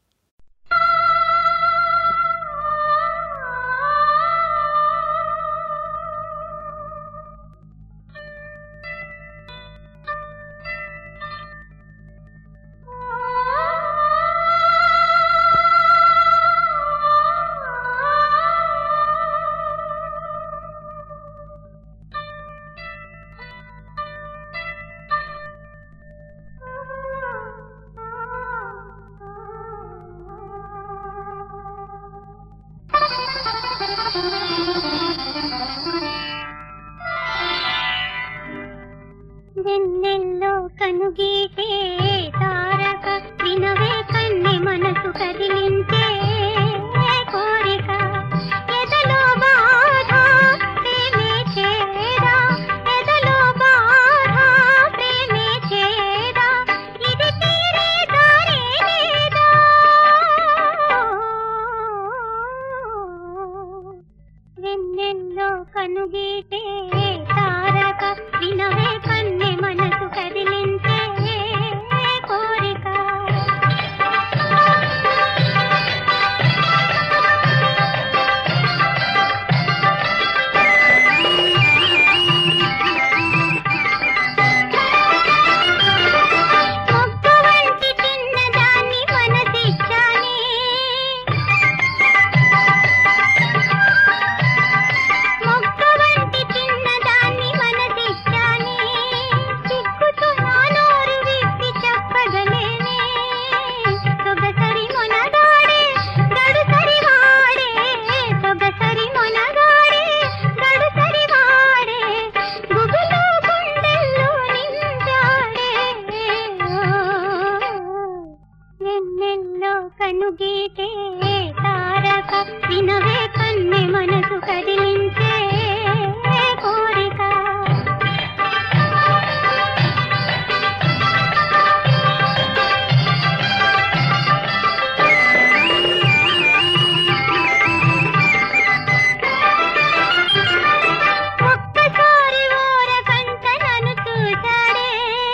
వెన్నెల్లో కనుగీటే తారక వినవే కన్నె మనసు కదిలించే కోరిక ఎదలో బాధ ప్రేమే చేరా ఎదలో బాధ ప్రేమే చేరా ఇది తీరే దారే లేదా వెన్నెల్లో కనుగీటే తారక వినవే కన్నె మనసు కదిలించే కోరిక మొగ్గ వంటి చిన్నదాన్ని మనసిచ్చానే మొక్క వంటి చిన్నదాన్ని మనసిచ్చానే సిగ్గుతో నా నోరు విప్పి చెప్పగలేనే సొగసరి మొనగాడే గడుసరి వాడే సొగసరి మొనగాడే గడుసరి వాడే గుబులు గుండెల్లో నిండాడే వెన్నెల్లో కనుగీటే తారక వినవే కన్నె మనసు కదిలించే కోరిక ఒక్కసారి ఓరకంట నన్ను చూశాడే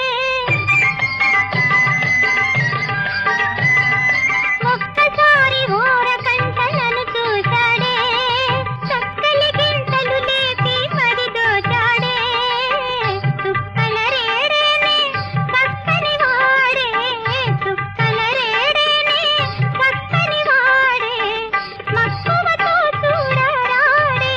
ఒక్కసారి ఓరకంట నన్ను చూశాడే చక్కలి గింతలు లేపి మరి దోచాడే చుక్కల రేడేనే చక్కని వాడే చుక్కల రేడేనే చక్కని వాడే మక్కువతో చూడరాడే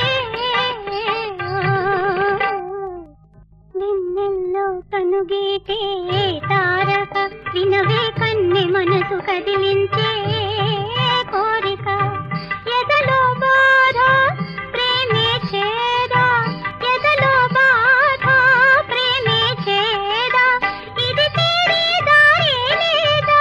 నిన్నెల్లో కనుగీటే తారక వినవే కన్నె మనసు కదిలించే కోరిక ఎదలో బాధ ప్రేమే చేదా ఎదలో బాధ ప్రేమే చేదా ఇది తీరే దారే లేదా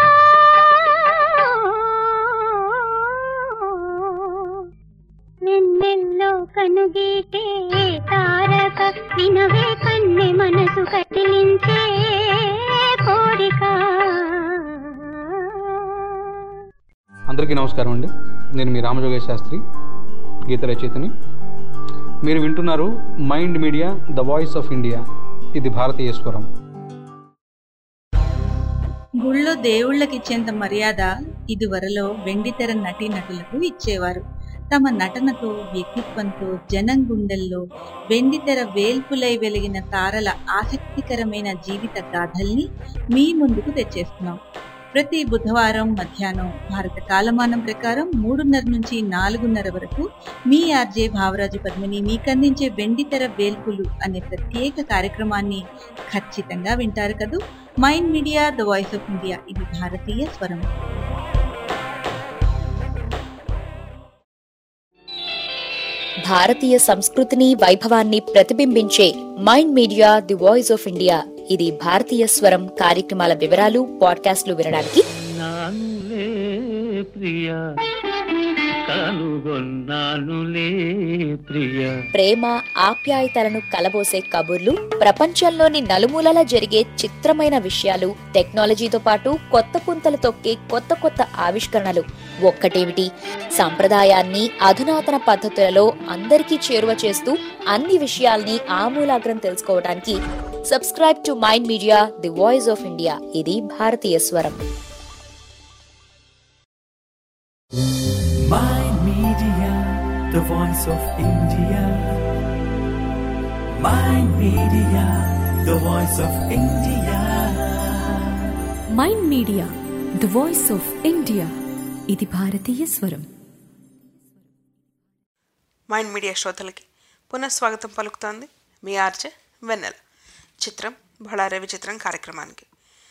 వెన్నెల్లో కనుగీటే తారక వినవే కన్నె మనసు కదిలించే కోరిక అందరికీ నమస్కారం అండి నేను మీ రామజోగేశ్ శాస్త్రి గీత రచయితని మీరు వింటున్నారు Mind Media the voice of India ఇది భారతీయ స్వరం గుళ్ళో దేవుళ్ళకి ఇచ్చేంత మర్యాద ఇదివరలో వెండితెర నటీ నటులకు ఇచ్చేవారు తమ నటనతో వ్యక్తిత్వంతో జనం గుండెల్లో వెండితెర వేల్పులై వెలిగిన తారల ఆసక్తికరమైన జీవిత గాథల్ని మీ ముందుకు తెచ్చేస్తున్నాం ప్రతి బుధవారం మధ్యాహ్నం భారత కాలమానం ప్రకారం మూడున్నర నుంచి నాలుగున్నర వరకు మీ ఆర్జే భావరాజు పద్మిని మీకందించే వెండితెర వేల్పులు అనే ప్రత్యేక కార్యక్రమాన్ని ఖచ్చితంగా వింటారు కదూ Mind Media the voice of India ఇది భారతీయ స్వరం భారతీయ సంస్కృతిని వైభవాన్ని ప్రతిబింబించే Mind Media the voice of India ఇది భారతీయ స్వరం కార్యక్రమాల వివరాలు పాడ్కాస్ట్లు వినడానికి నానులే ప్రియ కనుగొన్నానులే ప్రియ ప్రేమ ఆప్యాయతలను కలబోసే కబుర్లు ప్రపంచంలోని నలుమూలల జరిగే చిత్రమైన విషయాలు టెక్నాలజీతో పాటు కొత్త పుంతలు తొక్కే కొత్త కొత్త ఆవిష్కరణలు ఒక్కటేమిటి సంప్రదాయాన్ని అధునాతన పద్ధతులలో అందరికీ చేరువ చేస్తూ అన్ని విషయాల్ని ఆమూలాగ్రం తెలుసుకోవడానికి subscribe to Mind Media the voice of India ఇది భారతీయ స్వరం Mind Media, the voice of India. Mind Media, the voice of India. Mind Media the voice of India ఇది భారతీయ స్వరం మైండ్ మీడియా శ్రోతలకి పునఃస్వాగతం పలుకుతోంది మీ ఆర్జే వెన్నెల చిత్రం బళారవి చిత్రం కార్యక్రమానికి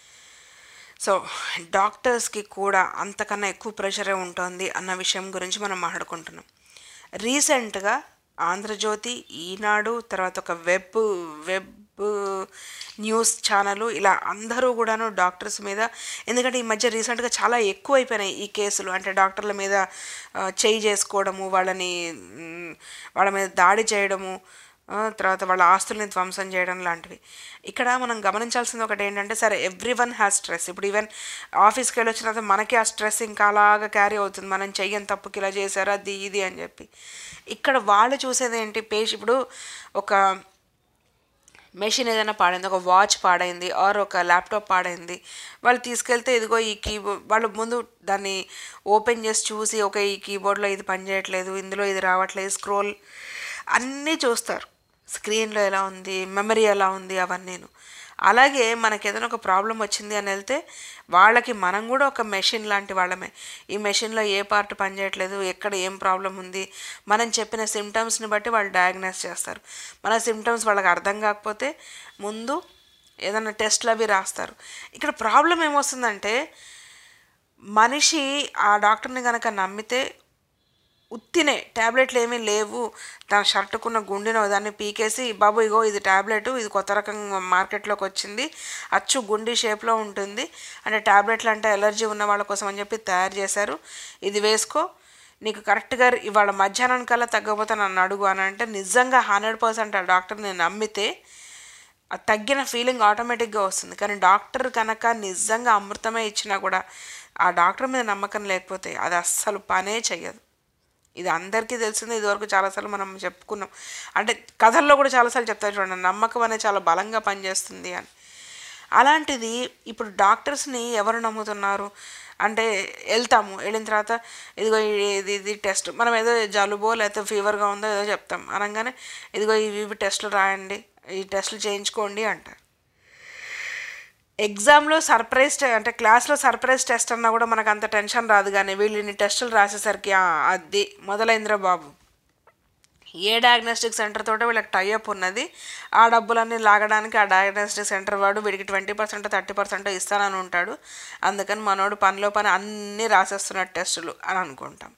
సో డాక్టర్స్కి కూడా అంతకన్నా ఎక్కువ ప్రెషరే ఉంటుంది అన్న విషయం గురించి మనం మాట్లాడుకుంటున్నాం రీసెంట్గా ఆంధ్రజ్యోతి ఈనాడు తర్వాత ఒక వెబ్ వెబ్ న్యూస్ ఛానల్ ఇలా అందరూ కూడాను డాక్టర్స్ మీద ఎందుకంటే ఈ మధ్య రీసెంట్గా చాలా ఎక్కువ అయిపోయినాయి ఈ కేసులు అంటే డాక్టర్ల మీద ఆ, చేయి చేసుకోవడము వాళ్ళని మ్, వాళ్ళ మీద దాడి చేయడము ఆ, తర్వాత వాళ్ళ ఆస్తుల్ని ధ్వంసం చేయడం లాంటివి ఇక్కడ మనం గమనించాల్సింది ఒకటి ఏంటంటే సరే ఎవ్రీ వన్ హ్యాస్ స్ట్రెస్ ఇప్పుడు ఈవెన్ ఆఫీస్కి వెళ్ళి వచ్చిన తర్వాత మనకి ఆ స్ట్రెస్ ఇంకా అలాగా క్యారీ అవుతుంది మనం చెయ్యని తప్పుకి ఇలా చేశారు అది ఇది అని చెప్పి ఇక్కడ వాళ్ళు చూసేది ఏంటి పేష్ ఇప్పుడు ఒక మెషిన్ ఏదైనా పాడైంది ఒక వాచ్ పాడైంది ఆర్ ఒక ల్యాప్టాప్ పాడైంది వాళ్ళు తీసుకెళ్తే ఇదిగో ఈ కీబోర్డ్ వాళ్ళు ముందు దాన్ని ఓపెన్ చేసి చూసి ఒక ఈ కీబోర్డ్లో ఇది పనిచేయట్లేదు ఇందులో ఇది రావట్లేదు స్క్రోల్ అన్నీ చూస్తారు స్క్రీన్లో ఎలా ఉంది మెమరీ ఎలా ఉంది అవన్నీను అలాగే మనకి ఏదైనా ఒక ప్రాబ్లం వచ్చింది అని వెళ్తే వాళ్ళకి మనం కూడా ఒక మెషిన్ లాంటి వాళ్ళమే ఈ మెషిన్లో ఏ పార్ట్ పనిచేయట్లేదు ఎక్కడ ఏం ప్రాబ్లం ఉంది మనం చెప్పిన సిమ్టమ్స్ని బట్టి వాళ్ళు డయాగ్నోస్ చేస్తారు మన సిమ్టమ్స్ వాళ్ళకి అర్థం కాకపోతే ముందు ఏదైనా టెస్ట్లు అవి రాస్తారు ఇక్కడ ప్రాబ్లం ఏమొస్తుందంటే మనిషి ఆ డాక్టర్ని కనుక నమ్మితే ఉత్తినే ట్యాబ్లెట్లు ఏమీ లేవు తన షర్టుకున్న గుండెను దాన్ని పీకేసి బాబు ఇగో ఇది ట్యాబ్లెట్ ఇది కొత్త రకం మార్కెట్లోకి వచ్చింది అచ్చు గుండి షేప్లో ఉంటుంది అంటే ట్యాబ్లెట్లు అంటే ఎలర్జీ ఉన్న వాళ్ళ కోసం అని చెప్పి తయారు చేశారు ఇది వేసుకో నీకు కరెక్ట్గా ఇవాళ మధ్యాహ్నం కల్లా తగ్గకపోతే నన్ను అడుగు అని అంటే నిజంగా హండ్రెడ్ పర్సెంట్ ఆ డాక్టర్ని నమ్మితే ఆ తగ్గిన ఫీలింగ్ ఆటోమేటిక్గా వస్తుంది కానీ డాక్టర్ కనుక నిజంగా అమృతమే ఇచ్చినా కూడా ఆ డాక్టర్ మీద నమ్మకం లేకపోతే అది అస్సలు పనే చెయ్యదు ఇది అందరికీ తెలిసిందే ఇదివరకు చాలాసార్లు మనం చెప్పుకున్నాం అంటే కథల్లో కూడా చాలాసార్లు చెప్తారు చూడండి నమ్మకం అనేది చాలా బలంగా పనిచేస్తుంది అని అలాంటిది ఇప్పుడు డాక్టర్స్ని ఎవరు నమ్ముతున్నారు అంటే వెళ్తాము వెళ్ళిన తర్వాత ఇదిగో ఈ- ఇది ఇది టెస్ట్ మనం ఏదో జలుబో లేకపోతే ఫీవర్గా ఉందో ఏదో చెప్తాం అనగానే ఇదిగో ఇవి ఇవి టెస్టులు రాయండి ఈ టెస్టులు చేయించుకోండి అంటారు ఎగ్జామ్లో సర్ప్రైజ్ టె- అంటే క్లాస్లో సర్ప్రైజ్ టెస్ట్ అన్నా కూడా మనకు అంత టెన్షన్ రాదు కానీ వీళ్ళు ఇన్ని టెస్టులు రాసేసరికి "ఆ, అది మొదలైందిరా బాబు ఏ డయాగ్నోస్టిక్ సెంటర్ తోట వీళ్ళకి టైఅప్ ఉన్నది ఆ డబ్బులన్నీ లాగడానికి ఆ డయాగ్నోస్టిక్ సెంటర్ వాడు వీడికి ట్వంటీ పర్సెంట్ థర్టీ పర్సెంట్ ఇస్తానని ఉంటాడు అందుకని మనోడు పనిలో పని అన్నీ రాసేస్తున్న టెస్టులు అని అనుకుంటాం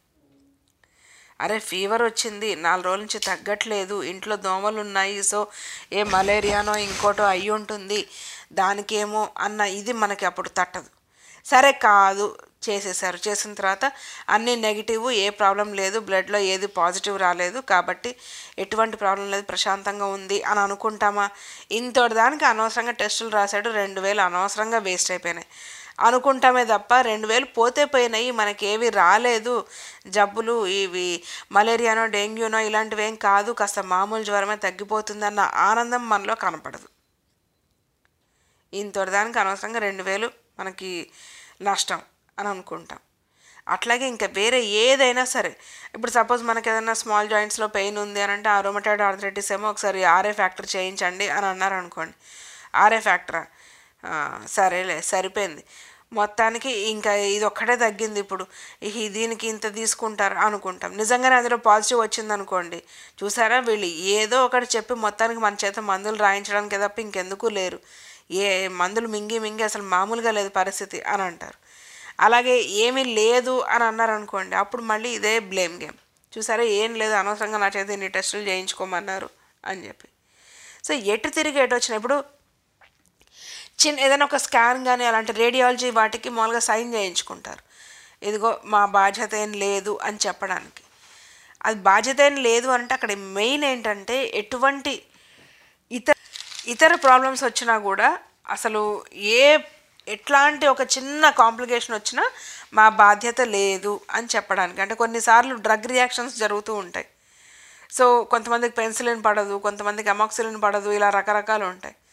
అరే ఫీవర్ వచ్చింది నాలుగు రోజుల నుంచి తగ్గట్లేదు ఇంట్లో దోమలు ఉన్నాయి సో ఏ మలేరియానో ఇంకోటో అయి ఉంటుంది దానికేమో అన్న ఇది మనకి అప్పుడు తట్టదు సరే కాదు చేసేసారు చేసిన తర్వాత అన్నీ నెగిటివ్ ఏ ప్రాబ్లం లేదు బ్లడ్లో ఏది పాజిటివ్ రాలేదు కాబట్టి ఎటువంటి ప్రాబ్లం లేదు ప్రశాంతంగా ఉంది అని అనుకుంటామా ఇంతటి దానికి అనవసరంగా టెస్టులు రాశాడు రెండు వేలు అనవసరంగా వేస్ట్ అయిపోయినాయి అనుకుంటామే తప్ప రెండు వేలు పోతే పోయినాయి మనకి ఏవి రాలేదు జబ్బులు ఇవి మలేరియానో డెంగ్యూనో ఇలాంటివి ఏం కాదు కాస్త మామూలు జ్వరమే తగ్గిపోతుందన్న ఆనందం మనలో కనపడదు ఇంతటి దానికి అనవసరంగా రెండు వేలు మనకి నష్టం అని అనుకుంటాం అట్లాగే ఇంకా వేరే ఏదైనా సరే ఇప్పుడు సపోజ్ మనకి ఏదైనా స్మాల్ జాయింట్స్లో పెయిన్ ఉంది అని అంటే ఆ రొమటైడ్ ఆర్థరైటిస్ ఏమో ఒకసారి ఆర్ఏ ఫ్యాక్టర్ చేయించండి అని అన్నారు అనుకోండి ఆర్ఏ ఫ్యాక్టరా ఆ, సరేలే సరిపోయింది మొత్తానికి ఇంకా ఇది ఒక్కటే తగ్గింది ఇప్పుడు ఈ దీనికి ఇంత తీసుకుంటారు అనుకుంటాం నిజంగానే అందులో పాజిటివ్ వచ్చింది అనుకోండి చూసారా వీళ్ళు ఏదో ఒకటి చెప్పి మొత్తానికి మన చేత మందులు రాయించడానికి తప్ప ఇంకెందుకు లేరు ఏ మందులు మింగి మింగి అసలు మామూలుగా లేదు పరిస్థితి అని అంటారు అలాగే ఏమీ లేదు అని అన్నారు అనుకోండి అప్పుడు మళ్ళీ ఇదే బ్లేమ్ గేమ్ చూసారా ఏం లేదు అనవసరంగా నా చేత ఇన్ని టెస్టులు చేయించుకోమన్నారు అని చెప్పి సో ఎటు తిరిగి ఎటు వచ్చిన ఇప్పుడు చిన్న ఏదైనా ఒక స్కాన్ కానీ అలాంటి రేడియాలజీ వాటికి మామూలుగా సైన్ చేయించుకుంటారు ఇదిగో మా బాధ్యత ఏం లేదు అని చెప్పడానికి అది బాధ్యత ఏం లేదు అంటే అక్కడ మెయిన్ ఏంటంటే ఎటువంటి ఇతర ఇతర ప్రాబ్లమ్స్ వచ్చినా కూడా అసలు ఏ ఎట్లాంటి ఒక చిన్న కాంప్లికేషన్ వచ్చినా మా బాధ్యత లేదు అని చెప్పడానికి అంటే కొన్నిసార్లు డ్రగ్ రియాక్షన్స్ జరుగుతూ ఉంటాయి సో కొంతమందికి పెన్సిలిన్ పడదు కొంతమందికి అమాక్సిలిన్ పడదు ఇలా రకరకాలు ఉంటాయి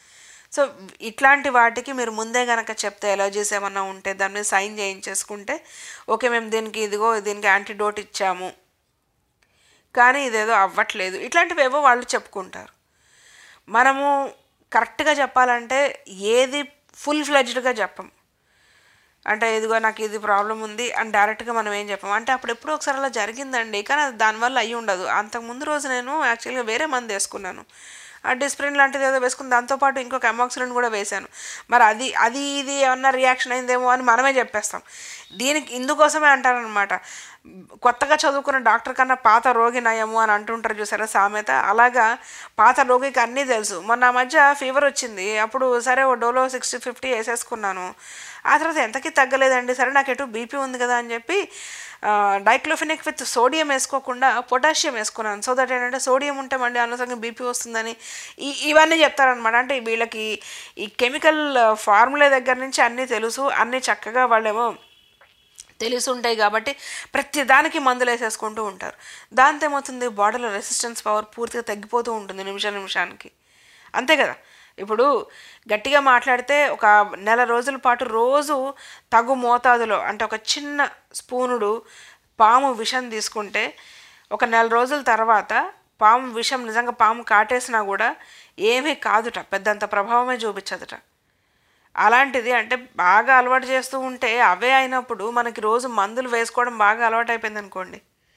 సో ఇట్లాంటి వాటికి మీరు ముందే కనుక చెప్తే ఎలర్జీస్ ఏమన్నా ఉంటే దాని మీద సైన్ చేయించేసుకుంటే ఓకే మేము దీనికి ఇదిగో దీనికి యాంటీడోట్ ఇచ్చాము కానీ ఇదేదో అవ్వట్లేదు ఇట్లాంటివి ఏవో వాళ్ళు చెప్పుకుంటారు మనము కరెక్ట్గా చెప్పాలంటే ఏది ఫుల్ ఫ్లెడ్జ్డ్గా చెప్పం అంటే ఇదిగో నాకు ఇది ప్రాబ్లం ఉంది అని డైరెక్ట్గా మనం ఏం చెప్పాం అంటే అప్పుడు ఎప్పుడో ఒకసారి అలా జరిగిందండి కానీ అది దానివల్ల అయ్యి ఉండదు అంతకు ముందు రోజు నేను యాక్చువల్గా వేరే మంది వేసుకున్నాను ఆ డిస్ప్రిన్ లాంటిది ఏదో వేసుకుని దాంతోపాటు ఇంకొక అమాక్సిలిన్ కూడా వేశాను మరి అది అది ఇది ఏమన్నా రియాక్షన్ అయిందేమో అని మనమే చెప్పేస్తాం దీనికి ఇందుకోసమే అంటారనమాట కొత్తగా చదువుకున్న డాక్టర్ కన్నా పాత రోగి నయము అని అంటుంటారు చూసారా సామెత అలాగా పాత రోగికి అన్నీ తెలుసు మొన్న ఆ మధ్య ఫీవర్ వచ్చింది అప్పుడు సరే ఓ డోలో సిక్స్టీ ఫిఫ్టీ వేసేసుకున్నాను ఆ తర్వాత ఎంతకీ తగ్గలేదండి సరే నాకు ఎటు బీపీ ఉంది కదా అని చెప్పి డైక్లోఫినిక్ విత్ సోడియం వేసుకోకుండా పొటాషియం వేసుకున్నాను సో దట్ ఏంటంటే సోడియం ఉంటే మళ్ళీ అనవసరంగా బీపీ వస్తుందని ఈ ఇవన్నీ చెప్తారనమాట అంటే వీళ్ళకి ఈ కెమికల్ ఫార్ములా దగ్గర నుంచి అన్నీ తెలుసు అన్నీ చక్కగా వాళ్ళేమో తెలిసి ఉంటాయి కాబట్టి ప్రతి దానికి మందులు వేసేసుకుంటూ ఉంటారు దాంతో ఏమవుతుంది బాడీలో రెసిస్టెన్స్ పవర్ పూర్తిగా తగ్గిపోతూ ఉంటుంది నిమిష నిమిషానికి అంతే కదా ఇప్పుడు గట్టిగా మాట్లాడితే ఒక నెల రోజుల పాటు రోజు తగు మోతాదులో అంటే ఒక చిన్న స్పూనుడు పాము విషం తీసుకుంటే ఒక నెల రోజుల తర్వాత పాము విషం నిజంగా పాము కాటేసినా కూడా ఏమీ కాదుట పెద్దంత ప్రభావమే చూపించదుట అలాంటిది అంటే బాగా అలవాటు చేస్తూ ఉంటే అవే అయినప్పుడు మనకి రోజు మందులు వేసుకోవడం బాగా అలవాటు అయిపోయింది అనుకోండి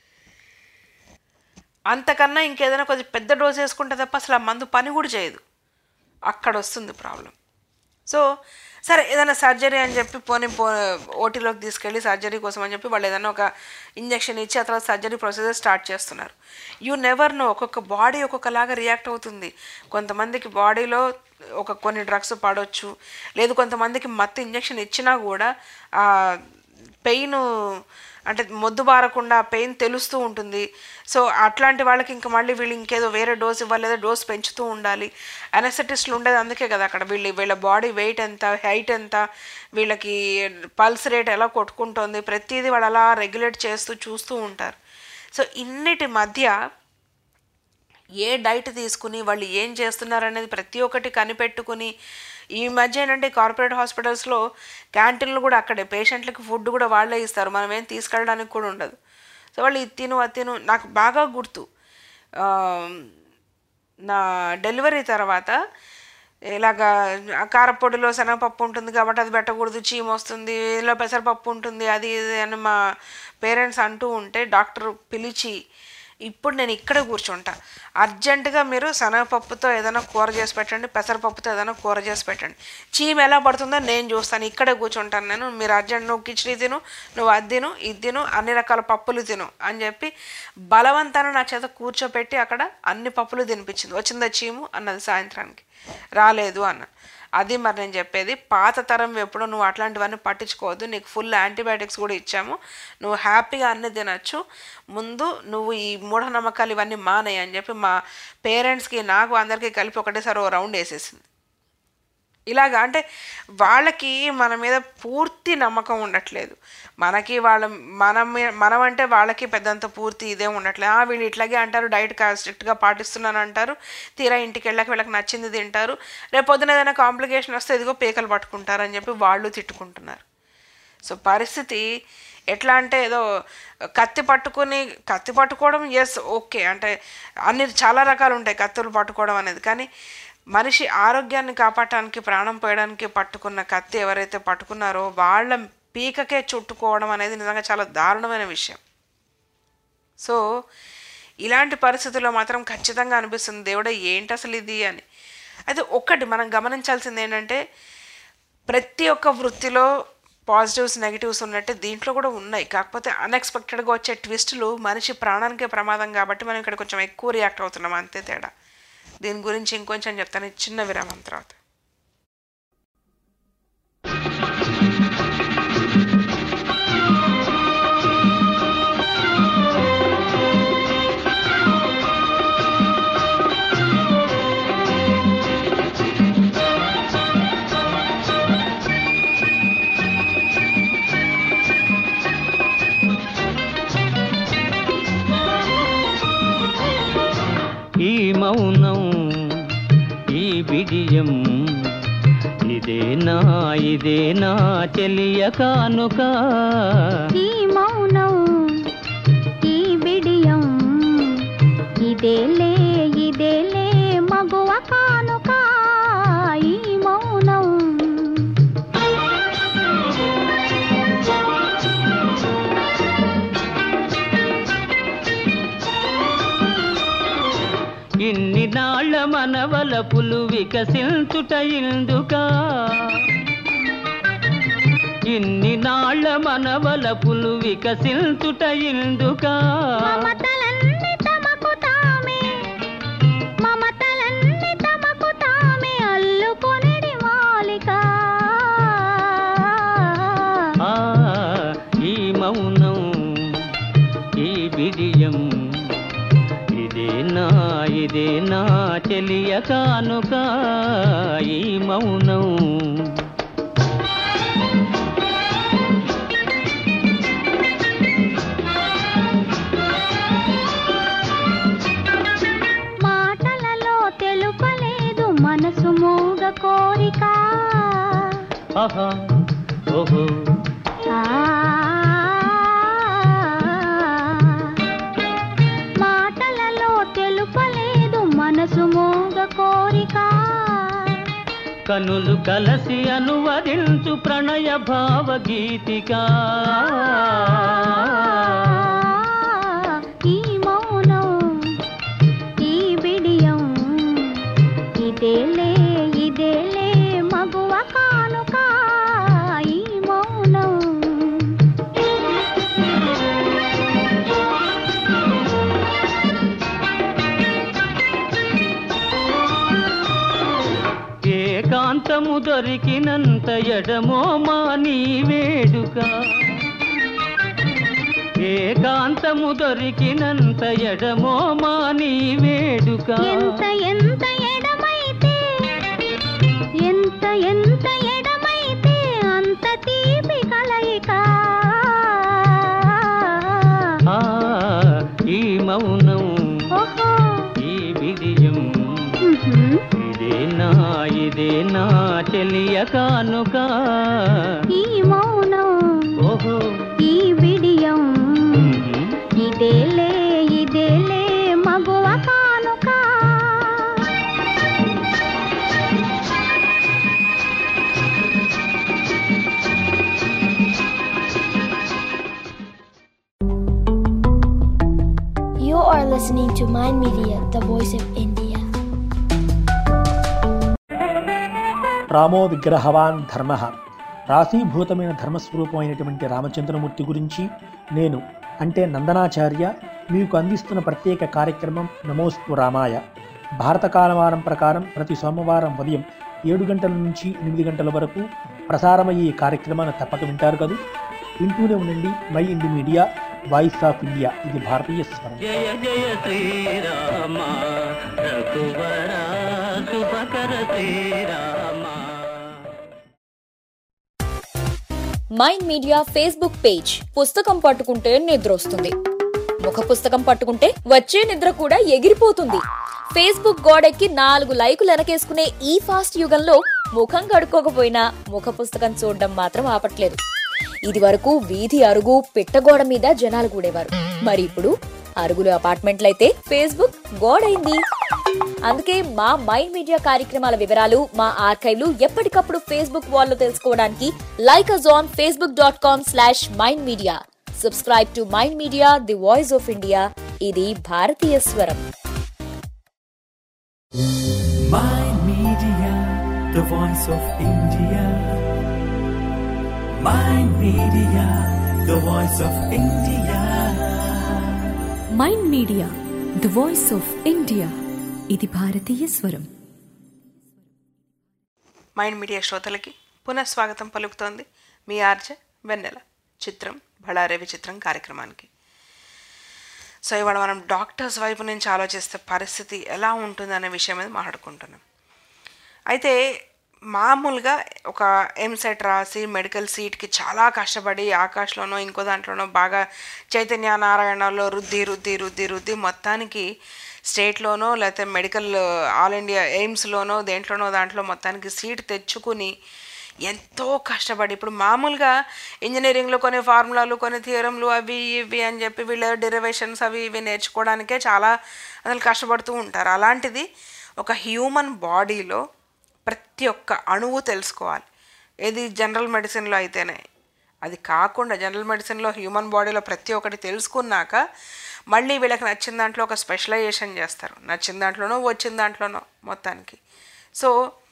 అంతకన్నా ఇంకేదైనా కొద్దిగా పెద్ద డోస్ వేసుకుంటే తప్ప అసలు ఆ మందు పని కూడా చేయదు అక్కడ వస్తుంది ప్రాబ్లం సో సరే ఏదైనా సర్జరీ అని చెప్పి పోనీ పో ఓటీలోకి తీసుకెళ్ళి సర్జరీ కోసం అని చెప్పి వాళ్ళు ఏదైనా ఒక ఇంజెక్షన్ ఇచ్చి ఆ తర్వాత సర్జరీ ప్రొసీజర్ స్టార్ట్ చేస్తున్నారు యూ నెవర్ నో ఒక్కొక్క బాడీ ఒక్కొక్కలాగా రియాక్ట్ అవుతుంది కొంతమందికి బాడీలో ఒక కొన్ని డ్రగ్స్ పడవచ్చు లేదు కొంతమందికి మత్తు ఇంజెక్షన్ ఇచ్చినా కూడా ఆ పెయిన్ అంటే మొద్దు బారకుండా పెయిన్ తెలుస్తూ ఉంటుంది సో అట్లాంటి వాళ్ళకి ఇంకా మళ్ళీ వీళ్ళు ఇంకేదో వేరే డోస్ ఇవ్వాలి లేదా డోస్ పెంచుతూ ఉండాలి అనెస్థెటిస్ట్లు ఉండేది అందుకే కదా అక్కడ వీళ్ళు వీళ్ళ బాడీ వెయిట్ ఎంత హైట్ ఎంత వీళ్ళకి పల్స్ రేట్ ఎలా కొట్టుకుంటుంది ప్రతిదీ వాళ్ళు అలా రెగ్యులేట్ చేస్తూ చూస్తూ ఉంటారు సో ఇన్నిటి మధ్య ఏ డైట్ తీసుకుని వాళ్ళు ఏం చేస్తున్నారు అనేది ప్రతి ఒక్కటి కనిపెట్టుకుని ఈ మధ్య ఏంటంటే కార్పొరేట్ హాస్పిటల్స్లో క్యాంటీన్లు కూడా అక్కడే పేషెంట్లకి ఫుడ్ కూడా వాళ్ళే ఇస్తారు మనం ఏం తీసుకెళ్ళడానికి కూడా ఉండదు సో వాళ్ళు ఇది తిను అది తిను నాకు బాగా గుర్తు ఆ, నా డెలివరీ తర్వాత ఇలాగా ఆ కారపొడిలో శనగపప్పు ఉంటుంది కాబట్టి అది పెట్టకూడదు చీమ వస్తుంది ఇందులో పెసరపప్పు ఉంటుంది అది ఇది అని మా పేరెంట్స్ అంటూ ఉంటే డాక్టర్ పిలిచి ఇప్పుడు నేను ఇక్కడ కూర్చుంటా అర్జెంటుగా మీరు శనగపప్పుతో ఏదైనా కూర చేసి పెట్టండి పెసరపప్పుతో ఏదైనా కూర చేసి పెట్టండి చీమ ఎలా పడుతుందో నేను చూస్తాను ఇక్కడే కూర్చుంటాను నేను మీరు అర్జెంట్ నువ్వు కిచడీ తిను నువ్వు అది తిను ఇది తిను అన్ని రకాల పప్పులు తిను అని చెప్పి బలవంతాన నా చేత కూర్చోపెట్టి అక్కడ అన్ని పప్పులు తినిపించింది వచ్చిందా చీము అన్నది సాయంత్రానికి రాలేదు అన్న అది మరి నేను చెప్పేది పాత తరం ఎప్పుడో నువ్వు అట్లాంటివన్నీ పట్టించుకోవద్దు నీకు ఫుల్ యాంటీబయాటిక్స్ కూడా ఇచ్చాము నువ్వు హ్యాపీగా అన్ని తినచ్చు ముందు నువ్వు ఈ మూఢనమ్మకాలు ఇవన్నీ మానేయి అని చెప్పి మా పేరెంట్స్కి నాకు అందరికీ కలిపి ఒకటేసారి ఓ రౌండ్ వేసేసింది ఇలాగా అంటే వాళ్ళకి మన మీద పూర్తి నమ్మకం ఉండట్లేదు మనకి వాళ్ళ మనం మనం అంటే వాళ్ళకి పెద్దంత పూర్తి ఇదే ఉండట్లేదు ఆ వీళ్ళు ఇట్లాగే అంటారు డైట్ స్ట్రిక్ట్గా పాటిస్తున్నాను అంటారు తీరా ఇంటికి వెళ్ళాక వీళ్ళకి నచ్చింది తింటారు రేపు పొద్దున ఏదైనా కాంప్లికేషన్ వస్తే ఇదిగో పీకలు పట్టుకుంటారు అని చెప్పి వాళ్ళు తిట్టుకుంటున్నారు సో పరిస్థితి ఎట్లా అంటే ఏదో కత్తి పట్టుకుని కత్తి పట్టుకోవడం ఎస్ ఓకే అంటే అన్ని చాలా రకాలు ఉంటాయి కత్తులు పట్టుకోవడం అనేది కానీ మనిషి ఆరోగ్యాన్ని కాపాడటానికి ప్రాణం పోయడానికి పట్టుకున్న కత్తి ఎవరైతే పట్టుకున్నారో వాళ్ళ పీకకే చుట్టుకోవడం అనేది నిజంగా చాలా దారుణమైన విషయం సో ఇలాంటి పరిస్థితుల్లో మాత్రం ఖచ్చితంగా అనిపిస్తుంది దేవుడా ఏంటి అసలు ఇది అని అయితే ఒక్కటి మనం గమనించాల్సింది ఏంటంటే ప్రతి ఒక్క వృత్తిలో పాజిటివ్స్ నెగిటివ్స్ ఉన్నట్టు దీంట్లో కూడా ఉన్నాయి కాకపోతే అన్ఎక్స్పెక్టెడ్గా వచ్చే ట్విస్టులు మనిషి ప్రాణానికే ప్రమాదం కాబట్టి మనం ఇక్కడ కొంచెం ఎక్కువ రియాక్ట్ అవుతున్నాం అంతే తేడా దీని గురించి ఇంకొంచెం చెప్తాను ఈ చిన్న విరామం తర్వాత ఈ మౌనం ఈ బిడియం ఇదేనా ఇదేనా చెలియ కానుక ఈ మౌనం ఈ బిడియం ఇదేలే ఇదేలే మగువ కానుక ఈ మౌనం ఇన్ని నాళ్ళ మనవల పులు వికసించుట ఇందుక ఇన్ని నాళ్ళ మనవల పులు వికసించుట ఇందుక మమతలన్నీ తమకు తామే మమతలన్నీ తమకు తామే అల్లుకొనిడి మాలిక ఆ ఈ మౌనం ఈ బిడియం ఇదేనా ఇదేనా చెలియ కానుక ఈ మౌనం మాటలలో తెలుపలేదు మనసు మూగ కోరిక ఆహా ఓహో ఆ మాటలలో తెలుపలేదు మనసు మూగ కోరిక కనులు కలసి అనువదించు ప్రణయ భావగీతిక ఈ మౌనం ఈ బిడియం ఇదేలే ఇదేలే మగువ కానుక ఈ మౌనం ఏకాంతము దొరికినంత ఎడమో మా నీ వేడుక ఏకాంతము దొరికినంత ఎడమో మా నీ వేడుక ఎంత ఎంత ఎడమైతే ఎంత ఎంత ఎడమైతే అంత తీపి కలయిక ఆ, ఈ మౌనం ఓహో ఈ బిడియం ఉహుం. ఇదేనా ఇదేనా చెలియ కానుక ఈ మౌనం ఓహో ఈ బిడియం ఉహు. ఇదేలే ఇదేలే మగువ కానుక You are listening to Mind Media, the voice of India. రామో విగ్రహవాన్ ధర్మ రాశీభూతమైన ధర్మస్వరూపమైనటువంటి రామచంద్రమూర్తి గురించి నేను అంటే నందనాచార్య మీకు అందిస్తున్న ప్రత్యేక కార్యక్రమం నమోస్తు రామాయ భారత కాలమానం ప్రకారం ప్రతి సోమవారం ఉదయం ఏడు గంటల నుంచి ఎనిమిది గంటల వరకు ప్రసారమయ్యే ఈ కార్యక్రమాన్ని తప్పక వింటారు కదా వింటూనే ఉండండి my indie media voice of India ఇది భారతీయ స్వరం జయ జయ శ్రీరామ రఘువర శుభకర శ్రీరామ మైండ్ మీడియా ఫేస్బుక్ పేజ్ పుస్తకం పట్టుకుంటే నిద్ర వస్తుంది ముఖ పుస్తకం పట్టుకుంటే వచ్చే నిద్ర కూడా ఎగిరిపోతుంది ఫేస్బుక్ గోడెక్కి నాలుగు లైకులు వెనకేసుకునే ఈ ఫాస్ట్ యుగంలో ముఖం కడుక్కోకపోయినా ముఖ పుస్తకం చూడడం మాత్రం ఆపట్లేదు ఇది వరకు వీధి అరుగు పిట్టగోడ మీద జనాలు కూడేవారు మరి ఇప్పుడు అరుగులు అపార్ట్మెంట్లయితే ఫేస్బుక్ గోడైంది అందుకే మా మైండ్ మీడియా కార్యక్రమాల వివరాలు మా ఆర్కైవ్లు ఎప్పటికప్పుడు ఫేస్బుక్ వాల్లో తెలుసుకోవడానికి like us on Facebook dot com slash Mind Media subscribe to Mind Media the voice of India ఇది భారతీయ స్వరం Mind Media, the voice of India. Mind Media, the voice of India. Mind Media the voice of India ఇది భారతీయ స్వరం Mind media శ్రోతలకి పునఃస్వాగతం పలుకుతోంది మీ RJ వెన్నెల చిత్రం బళారే విచిత్రం కార్యక్రమానికి సో ఇవాళ మనం డాక్టర్స్ వైపు నుంచి ఆలోచిస్తే పరిస్థితి ఎలా ఉంటుందనే విషయం మీద మాట్లాడుకుంటున్నాం అయితే మామూలుగా ఒక ఎంసెట్ రాసి మెడికల్ సీట్కి చాలా కష్టపడి ఆకాష్లోనో ఇంకో దాంట్లోనో బాగా చైతన్య నారాయణలో రుద్ది రుద్ది రుద్ది రుద్ది మొత్తానికి స్టేట్లోనో లేకపోతే మెడికల్ ఆల్ ఇండియా ఎయిమ్స్లోనో దేంట్లోనో దాంట్లో మొత్తానికి సీట్ తెచ్చుకుని ఎంతో కష్టపడి ఇప్పుడు మామూలుగా ఇంజనీరింగ్లో కొన్ని ఫార్ములాలు కొన్ని థియరంలు అవి ఇవి అని చెప్పి వీళ్ళ డెరివేషన్స్ అవి ఇవి నేర్చుకోవడానికే చాలా అసలు కష్టపడుతూ ఉంటారు అలాంటిది ఒక హ్యూమన్ బాడీలో ప్రతి ఒక్క అణువు తెలుసుకోవాలి ఏది జనరల్ మెడిసిన్లో అయితేనే అది కాకుండా జనరల్ మెడిసిన్లో హ్యూమన్ బాడీలో ప్రతి ఒక్కటి తెలుసుకున్నాక మళ్ళీ వీళ్ళకి నచ్చిన దాంట్లో ఒక స్పెషలైజేషన్ చేస్తారు నచ్చిన దాంట్లోనో వచ్చిన దాంట్లోనో మొత్తానికి సో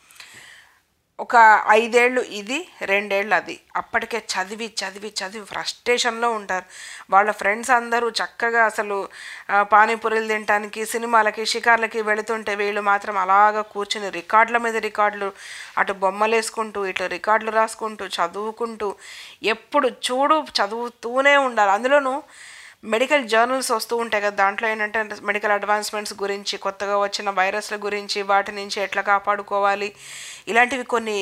ఒక ఐదేళ్ళు ఇది రెండేళ్ళు అది అప్పటికే చదివి చదివి చదివి ఫ్రస్ట్రేషన్లో ఉంటారు వాళ్ళ ఫ్రెండ్స్ అందరూ చక్కగా అసలు ఆ, పానీపూరీలు తినడానికి సినిమాలకి షికార్లకి వెళుతుంటే వీళ్ళు మాత్రం అలాగ కూర్చుని రికార్డుల మీద రికార్డులు అటు బొమ్మలు వేసుకుంటూ ఇటు రికార్డులు రాసుకుంటూ చదువుకుంటూ ఎప్పుడు చూడు చదువుతూనే ఉండాలి అందులోనూ మెడికల్ జర్నల్స్ వస్తూ ఉంటాయి కదా దాంట్లో ఏంటంటే మెడికల్ అడ్వాన్స్మెంట్స్ గురించి కొత్తగా వచ్చిన వైరస్ల గురించి వాటి నుంచి ఎట్లా కాపాడుకోవాలి ఇలాంటివి కొన్ని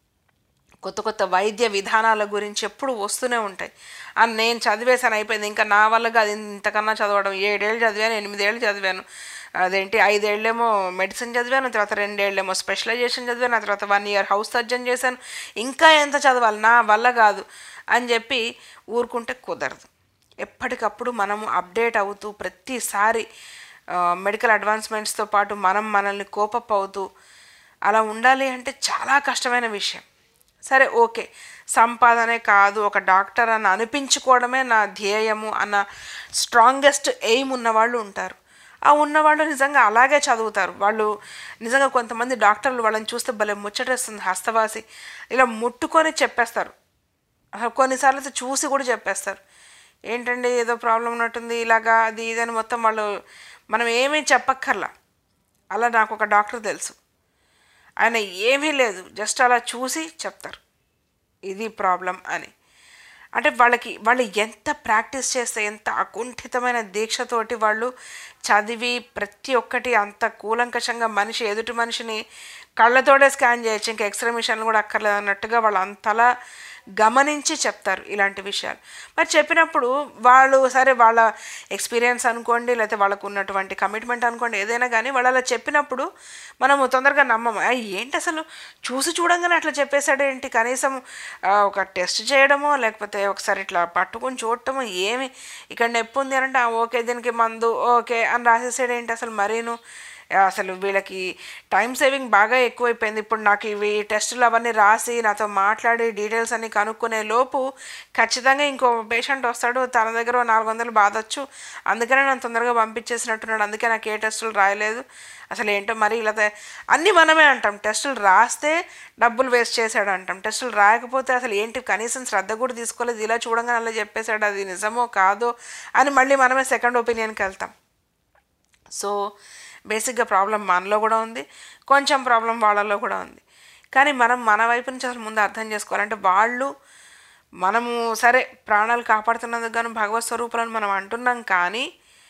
కొత్త కొత్త వైద్య విధానాల గురించి ఎప్పుడు వస్తూనే ఉంటాయి ఆ నేను చదివేశాను అయిపోయింది ఇంకా నా వల్ల కాదు ఇంతకన్నా చదవడం ఏడేళ్ళు చదివాను ఎనిమిదేళ్ళు చదివాను అదేంటి ఐదేళ్ళేమో మెడిసిన్ చదివాను తర్వాత రెండేళ్ళేమో స్పెషలైజేషన్ చదివాను ఆ తర్వాత వన్ ఇయర్ హౌస్ సర్జన్ చేశాను ఇంకా ఎంత చదవాలి నా వల్ల కాదు అని చెప్పి ఊరుకుంటే కుదరదు ఎప్పటికప్పుడు మనము అప్డేట్ అవుతూ ప్రతిసారి మెడికల్ అడ్వాన్స్మెంట్స్తో పాటు మనం మనల్ని కోపప్ అవుతూ అలా ఉండాలి అంటే చాలా కష్టమైన విషయం సరే ఓకే సంపాదనే కాదు ఒక డాక్టర్ అని అనిపించుకోవడమే నా ధ్యేయము అన్న స్ట్రాంగెస్ట్ ఎయిమ్ ఉన్నవాళ్ళు ఉంటారు ఆ ఉన్నవాళ్ళు నిజంగా అలాగే చదువుతారు వాళ్ళు నిజంగా కొంతమంది డాక్టర్లు వాళ్ళని చూస్తే భలే ముచ్చటేస్తుంది హస్తవాసి ఇలా ముట్టుకొని చెప్పేస్తారు అసలు కొన్నిసార్లు అయితే చూసి కూడా చెప్పేస్తారు ఏంటండి ఏదో ప్రాబ్లం ఉన్నట్టుంది ఇలాగా అది ఇదని మొత్తం వాళ్ళు మనం ఏమీ చెప్పక్కర్లా అలా నాకు ఒక డాక్టర్ తెలుసు ఆయన ఏమీ లేదు జస్ట్ అలా చూసి చెప్తారు ఇది ప్రాబ్లం అని అంటే వాళ్ళకి వాళ్ళు ఎంత ప్రాక్టీస్ చేస్తే ఎంత అకుంఠితమైన దీక్షతోటి వాళ్ళు చదివి ప్రతి ఒక్కటి అంత కూలంకషంగా మనిషి ఎదుటి మనిషిని కళ్ళతోడే స్కాన్ చేయొచ్చు ఇంకా ఎక్స్రే మిషన్లు కూడా అక్కర్లేదు అన్నట్టుగా వాళ్ళు అంతలా గమనించి చెప్తారు ఇలాంటి విషయాలు మరి చెప్పినప్పుడు వాళ్ళు సరే వాళ్ళ ఎక్స్పీరియన్స్ అనుకోండి లేకపోతే వాళ్ళకు ఉన్నటువంటి కమిట్మెంట్ అనుకోండి ఏదైనా కానీ వాళ్ళు అలా చెప్పినప్పుడు మనము తొందరగా నమ్మము "ఆ, ఏంటి అసలు చూసి చూడంగానే అట్లా చెప్పేశాడు ఏంటి కనీసం ఆ, ఒక టెస్ట్ చేయడమో లేకపోతే ఒకసారి ఇట్లా పట్టుకొని చూడటమో ఏమి ఇక్కడ నొప్పి ఉంది అని అంటే "ఆ, ఓకే దీనికి మందు ఓకే అని రాసేసాడు ఏంటి అసలు మరీను అసలు వీళ్ళకి టైం సేవింగ్ బాగా ఎక్కువైపోయింది ఇప్పుడు నాకు ఇవి టెస్టులు అవన్నీ రాసి నాతో మాట్లాడి డీటెయిల్స్ అన్ని కనుక్కునే లోపు ఖచ్చితంగా ఇంకో పేషెంట్ వస్తాడు తన దగ్గర ఓ నాలుగు వందలు బాధొచ్చు అందుకనే నన్ను తొందరగా పంపించేసినట్టున్నాడు అందుకే నాకు ఏ టెస్టులు రాయలేదు అసలు ఏంటో మరి ఇలా తే- అన్నీ మనమే అంటాం టెస్టులు రాస్తే డబ్బులు వేస్ట్ చేశాడు అంటాం టెస్టులు రాయకపోతే అసలు ఏంటి కనీసం శ్రద్ధ కూడా తీసుకోలేదు ఇలా చూడంగానే అలా చెప్పేశాడు అది నిజమో కాదో అని మళ్ళీ మనమే సెకండ్ ఒపీనియన్కి వెళ్తాం సో బేసిక్గా ప్రాబ్లం మనలో కూడా ఉంది కొంచెం ప్రాబ్లం వాళ్ళలో కూడా ఉంది కానీ మనం మన వైపు నుంచి అసలు ముందు అర్థం చేసుకోవాలంటే వాళ్ళు మనము సరే ప్రాణాలు కాపాడుతున్నందుకు గాను భగవత్ స్వరూపులను మనం అంటున్నాం కానీ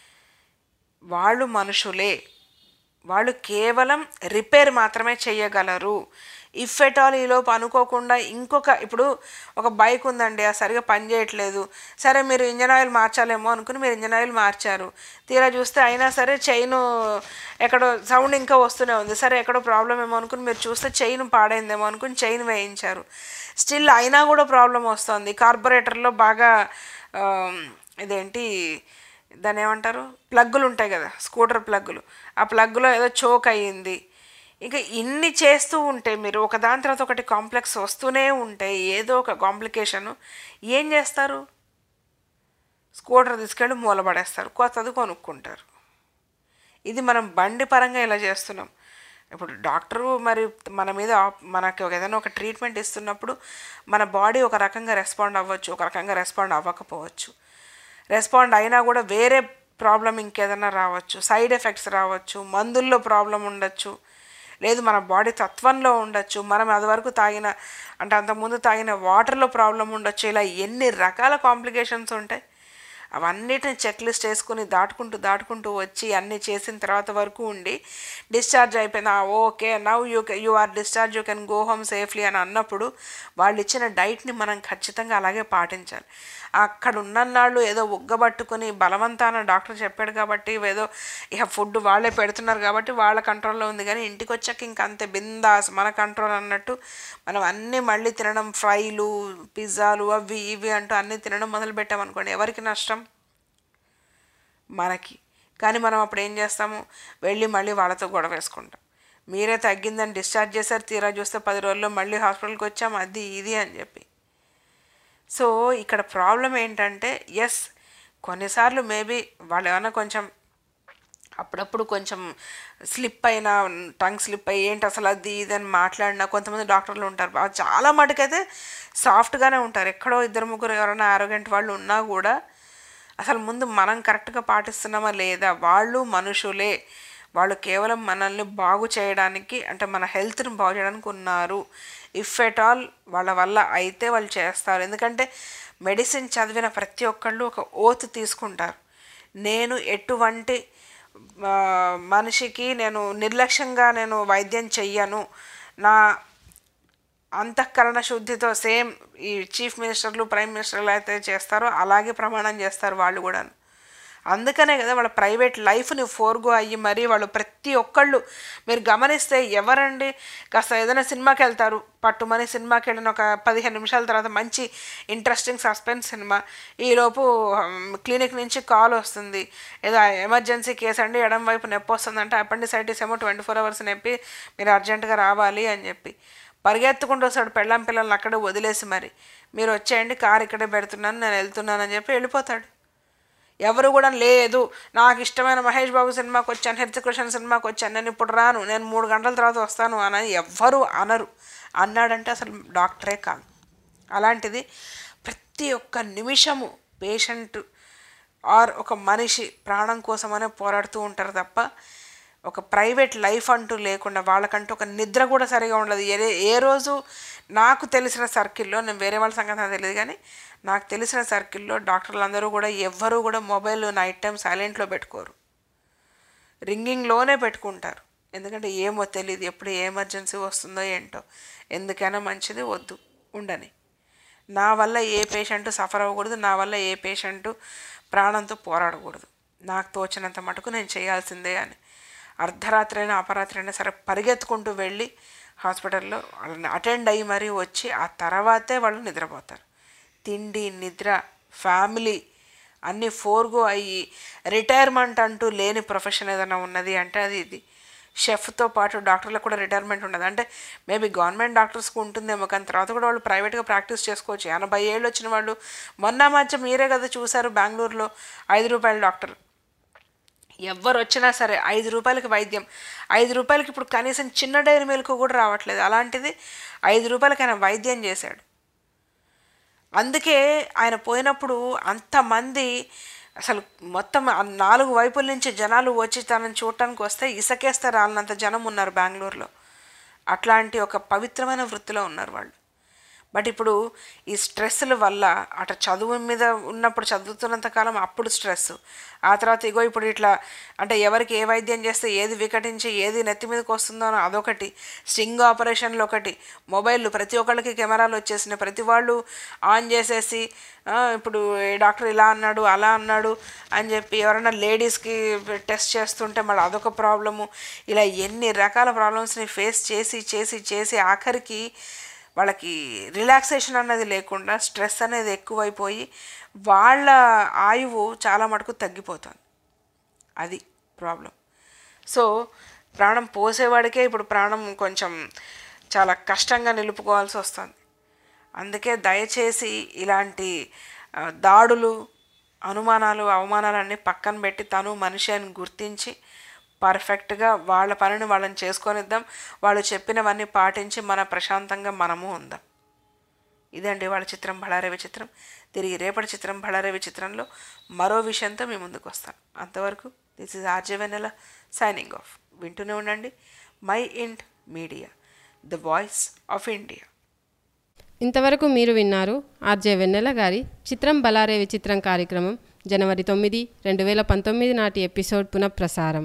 వాళ్ళు మనుషులే వాళ్ళు కేవలం రిపేర్ మాత్రమే చేయగలరు ఇఫ్ ఎట్ ఆల్ ఈలోపు అనుకోకుండా ఇంకొక ఇప్పుడు ఒక బైక్ ఉందండి అది సరిగా పని చేయట్లేదు సరే మీరు ఇంజన్ ఆయిల్ మార్చాలేమో అనుకుని మీరు ఇంజన్ ఆయిల్ మార్చారు తీరా చూస్తే అయినా సరే చైన్ ఎక్కడో సౌండ్ ఇంకా వస్తూనే ఉంది సరే ఎక్కడో ప్రాబ్లం ఏమో అనుకుని మీరు చూస్తే చైన్ పాడైందేమో అనుకుని చైన్ వేయించారు స్టిల్ అయినా కూడా ప్రాబ్లం వస్తుంది కార్బొరేటర్లో బాగా ఆ, ఇదేంటి దాన్ని ఏమంటారు ప్లగ్గులు ఉంటాయి కదా స్కూటర్ ప్లగ్గులు ఆ ప్లగ్లో ఏదో చోక్ అయ్యింది ఇక ఇన్ని చేస్తూ ఉంటే మీరు ఒకదాని తర్వాత ఒకటి కాంప్లెక్స్ వస్తూనే ఉంటే ఏదో ఒక కాంప్లికేషను ఏం చేస్తారు స్కూటర్ తీసుకెళ్ళి మూలపడేస్తారు కొత్తది కొనుక్కుంటారు ఇది మనం బండి పరంగా ఇలా చేస్తున్నాం ఇప్పుడు డాక్టరు మరి మన మీద ఆప్- మనకి ఒక ఏదైనా ఒక ట్రీట్మెంట్ ఇస్తున్నప్పుడు మన బాడీ ఒక రకంగా రెస్పాండ్ అవ్వచ్చు ఒక రకంగా రెస్పాండ్ అవ్వకపోవచ్చు రెస్పాండ్ అయినా కూడా వేరే ప్రాబ్లం ఇంకేదైనా రావచ్చు సైడ్ ఎఫెక్ట్స్ రావచ్చు మందుల్లో ప్రాబ్లం ఉండొచ్చు లేదు మన బాడీ తత్వంలో ఉండొచ్చు మనం అది వరకు తాగిన అంటే అంతకుముందు తాగిన వాటర్లో ప్రాబ్లం ఉండొచ్చు ఇలా ఎన్ని రకాల కాంప్లికేషన్స్ ఉంటాయి అవన్నిటిని చెక్ లిస్ట్ వేసుకుని దాటుకుంటూ దాటుకుంటూ వచ్చి అన్నీ చేసిన తర్వాత వరకు ఉండి డిశ్చార్జ్ అయిపోయింది okay now you you are discharge you can go home safely అని అన్నప్పుడు వాళ్ళు ఇచ్చిన డైట్ని మనం ఖచ్చితంగా అలాగే పాటించాలి అక్కడ ఉన్నన్నాళ్ళు ఏదో ఉగ్గబట్టుకుని బలవంతాన డాక్టర్ చెప్పాడు కాబట్టి ఏదో ఇక ఫుడ్ వాళ్ళే పెడుతున్నారు కాబట్టి వాళ్ళ కంట్రోల్లో ఉంది కానీ ఇంటికి వచ్చాక ఇంక అంతే బిందాస్ మన కంట్రోల్ అన్నట్టు మనం అన్నీ మళ్ళీ తినడం ఫ్రైలు పిజ్జాలు అవి ఇవి అంటూ అన్నీ తినడం మొదలు పెట్టామనుకోండి ఎవరికి నష్టం మనకి కానీ మనం అప్పుడు ఏం చేస్తాము వెళ్ళి మళ్ళీ వాళ్ళతో గొడవ వేసుకుంటాం మీరే తగ్గిందని డిశ్చార్జ్ చేశారు తీరా చూస్తే పది రోజుల్లో మళ్ళీ హాస్పిటల్కి వచ్చాం అది ఇది అని చెప్పి సో ఇక్కడ ప్రాబ్లం ఏంటంటే ఎస్ కొన్నిసార్లు మేబీ వాళ్ళు ఏమైనా కొంచెం అప్పుడప్పుడు కొంచెం స్లిప్ అయినా టంగ్ స్లిప్ అయ్యి ఏంటి అసలు అది ఇది అని మాట్లాడినా కొంతమంది డాక్టర్లు ఉంటారు బా- చాలా మటుకైతే సాఫ్ట్గానే ఉంటారు ఎక్కడో ఇద్దరు ముగ్గురు ఎవరైనా ఆరోగ్యంట్ వాళ్ళు ఉన్నా కూడా అసలు ముందు మనం కరెక్ట్గా పాటిస్తున్నామా లేదా వాళ్ళు మనుషులే వాళ్ళు కేవలం మనల్ని బాగు చేయడానికి అంటే మన హెల్త్ని బాగు చేయడానికి ఉన్నారు ఇఫ్ ఎట్ ఆల్ వాళ్ళ వల్ల అయితే వాళ్ళు చేస్తారు ఎందుకంటే మెడిసిన్ చదివిన ప్రతి ఒక్కళ్ళు ఒక ఓత్ తీసుకుంటారు నేను ఎటువంటి ఆ, మనిషికి నేను నిర్లక్ష్యంగా నేను వైద్యం చెయ్యను నా అంతఃకరణ శుద్ధితో సేమ్ ఈ చీఫ్ మినిస్టర్లు ప్రైమ్ మినిస్టర్లు అయితే చేస్తారో అలాగే ప్రమాణం చేస్తారు వాళ్ళు కూడా అందుకనే కదా వాళ్ళ ప్రైవేట్ లైఫ్ని ఫోర్గో అయ్యి మరీ వాళ్ళు ప్రతి ఒక్కళ్ళు మీరు గమనిస్తే ఎవరండి కాస్త ఏదైనా సినిమాకి వెళ్తారు పట్టుమని సినిమాకి వెళ్ళిన ఒక పదిహేను నిమిషాల తర్వాత మంచి ఇంట్రెస్టింగ్ సస్పెన్స్ సినిమా ఈలోపు క్లినిక్ నుంచి కాల్ వస్తుంది ఏదో ఎమర్జెన్సీ కేసు అండి ఎడం వైపు నొప్పి వస్తుందంటే అపెండిసైటిస్ ఏమో ట్వంటీ ఫోర్ అవర్స్ నొప్పి మీరు అర్జెంటుగా రావాలి అని చెప్పి పరిగెత్తుకుంటూ వస్తాడు పెళ్ళం పిల్లల్ని అక్కడే వదిలేసి మరి మీరు వచ్చేయండి కారు ఇక్కడే పెడుతున్నాను నేను వెళ్తున్నాను అని చెప్పి వెళ్ళిపోతాడు ఎవరు కూడా లేదు నాకు ఇష్టమైన మహేష్ బాబు సినిమాకి వచ్చాను హృతిక్ రోషన్ సినిమాకి వచ్చాను నేను ఇప్పుడు రాను నేను మూడు గంటల తర్వాత వస్తాను అని ఎవ్వరు అనరు అన్నాడంటే అసలు డాక్టరే కాదు అలాంటిది ప్రతి ఒక్క నిమిషము పేషెంట్ ఆర్ ఒక మనిషి ప్రాణం కోసమనే పోరాడుతూ ఉంటారు తప్ప ఒక ప్రైవేట్ లైఫ్ అంటూ లేకుండా వాళ్ళకంటూ ఒక నిద్ర కూడా సరిగా ఉండదు ఏ ఏ రోజు నాకు తెలిసిన సర్కిల్లో నేను వేరే వాళ్ళ సంగతి నాకు తెలియదు కానీ నాకు తెలిసిన సర్కిల్లో డాక్టర్లు అందరూ కూడా ఎవ్వరూ కూడా మొబైల్ నైట్ టైం సైలెంట్లో పెట్టుకోరు రింగింగ్లోనే పెట్టుకుంటారు ఎందుకంటే ఏమో తెలియదు ఎప్పుడు ఏ ఎమర్జెన్సీ వస్తుందో ఏంటో ఎందుకైనా మంచిది వద్దు ఉండని నా వల్ల ఏ పేషెంట్ సఫర్ అవ్వకూడదు నా వల్ల ఏ పేషెంట్ ప్రాణంతో పోరాడకూడదు నాకు తోచినంత మటుకు నేను చేయాల్సిందే అని అర్ధరాత్రి అయినా అపరాత్రి అయినా సరే పరిగెత్తుకుంటూ వెళ్ళి హాస్పిటల్లో వాళ్ళని అటెండ్ అయ్యి మరీ వచ్చి ఆ తర్వాతే వాళ్ళు నిద్రపోతారు తిండి నిద్ర ఫ్యామిలీ అన్నీ ఫోర్గో అయ్యి రిటైర్మెంట్ అంటూ లేని ప్రొఫెషన్ ఏదైనా ఉన్నది అంటే అది ఇది షెఫ్తో పాటు డాక్టర్లకు కూడా రిటైర్మెంట్ ఉండదు అంటే మేబీ గవర్నమెంట్ డాక్టర్స్కి ఉంటుందేమో కానీ తర్వాత కూడా వాళ్ళు ప్రైవేట్గా ప్రాక్టీస్ చేసుకోవచ్చు ఎనభై ఏళ్ళు వచ్చిన వాళ్ళు మొన్న మధ్య మీరే కదా చూశారు బెంగళూరులో ఐదు రూపాయల డాక్టర్ ఎవరు వచ్చినా సరే ఐదు రూపాయలకి వైద్యం ఐదు రూపాయలకి ఇప్పుడు కనీసం చిన్న డైరీ మిల్క్ కూడా రావట్లేదు అలాంటిది ఐదు రూపాయలకి ఆయన వైద్యం చేశాడు అందుకే ఆయన పోయినప్పుడు అంతమంది అసలు మొత్తం ఆ నాలుగు వైపుల నుంచి జనాలు వచ్చి తనని చూడటానికి వస్తే ఇసకేస్తే రాలినంత జనం ఉన్నారు బెంగళూరులో అట్లాంటి ఒక పవిత్రమైన వృత్తిలో ఉన్నారు వాళ్ళు బట్ ఇప్పుడు ఈ స్ట్రెస్ల వల్ల అట చదువు మీద ఉన్నప్పుడు చదువుతున్నంత కాలం అప్పుడు స్ట్రెస్ ఆ తర్వాత ఇగో ఇప్పుడు ఇట్లా అంటే ఎవరికి ఏ వైద్యం చేస్తే ఏది వికటించి ఏది నెత్తి మీదకి వస్తుందో అని అదొకటి స్టింగ్ ఆపరేషన్లు ఒకటి మొబైల్ ప్రతి ఒక్కళ్ళకి కెమెరాలు వచ్చేసినాయి ప్రతి వాళ్ళు ఆన్ చేసేసి "ఆ, ఇప్పుడు ఈ డాక్టర్ ఇలా అన్నాడు అలా అన్నాడు అని చెప్పి ఎవరైనా లేడీస్కి టెస్ట్ చేస్తుంటే మళ్ళీ అదొక ప్రాబ్లము ఇలా ఎన్ని రకాల ప్రాబ్లమ్స్ని ఫేస్ చేసి చేసి చేసి ఆఖరికి వాళ్ళకి రిలాక్సేషన్ అన్నది లేకుండా స్ట్రెస్ అనేది ఎక్కువైపోయి వాళ్ళ ఆయువు చాలా మటుకు తగ్గిపోతుంది అది ప్రాబ్లం సో ప్రాణం పోసేవాడికే ఇప్పుడు ప్రాణం కొంచెం చాలా కష్టంగా నిలుపుకోవాల్సి వస్తుంది అందుకే దయచేసి ఇలాంటి ఆ, దాడులు అనుమానాలు అవమానాలన్నీ పక్కన పెట్టి తను మనిషి అని గుర్తించి పర్ఫెక్ట్గా వాళ్ళ పనిని వాళ్ళని చేసుకొనిద్దాం వాళ్ళు చెప్పినవన్నీ పాటించి మన ప్రశాంతంగా మనము ఉందాం ఇదండి వాళ్ళ చిత్రం బళారే విచిత్రం తిరిగి రేపటి చిత్రం బళారే విచిత్రంలో మరో విషయంతో మీ ముందుకు వస్తాను అంతవరకు this is RJ Vennela signing off వింటూనే ఉండండి Mind Media the voice of India ఇంతవరకు మీరు విన్నారు ఆర్జే వెన్నెల గారి చిత్రం బలారే విచిత్రం కార్యక్రమం జనవరి తొమ్మిది రెండు వేల పంతొమ్మిది నాటి ఎపిసోడ్ పునఃప్రసారం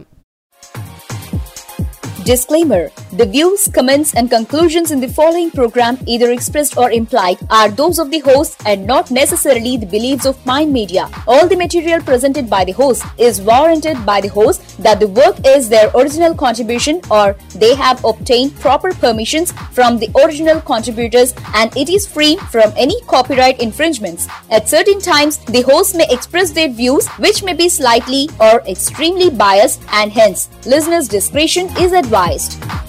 Disclaimer The views, comments, and conclusions in the following program, either expressed or implied, are those of the host and not necessarily the beliefs of Mind Media. All the material presented by the host is warranted by the host that the work is their original contribution or they have obtained proper permissions from the original contributors and it is free from any copyright infringements. At certain times, the host may express their views which may be slightly or extremely biased and hence listeners' discretion is advised.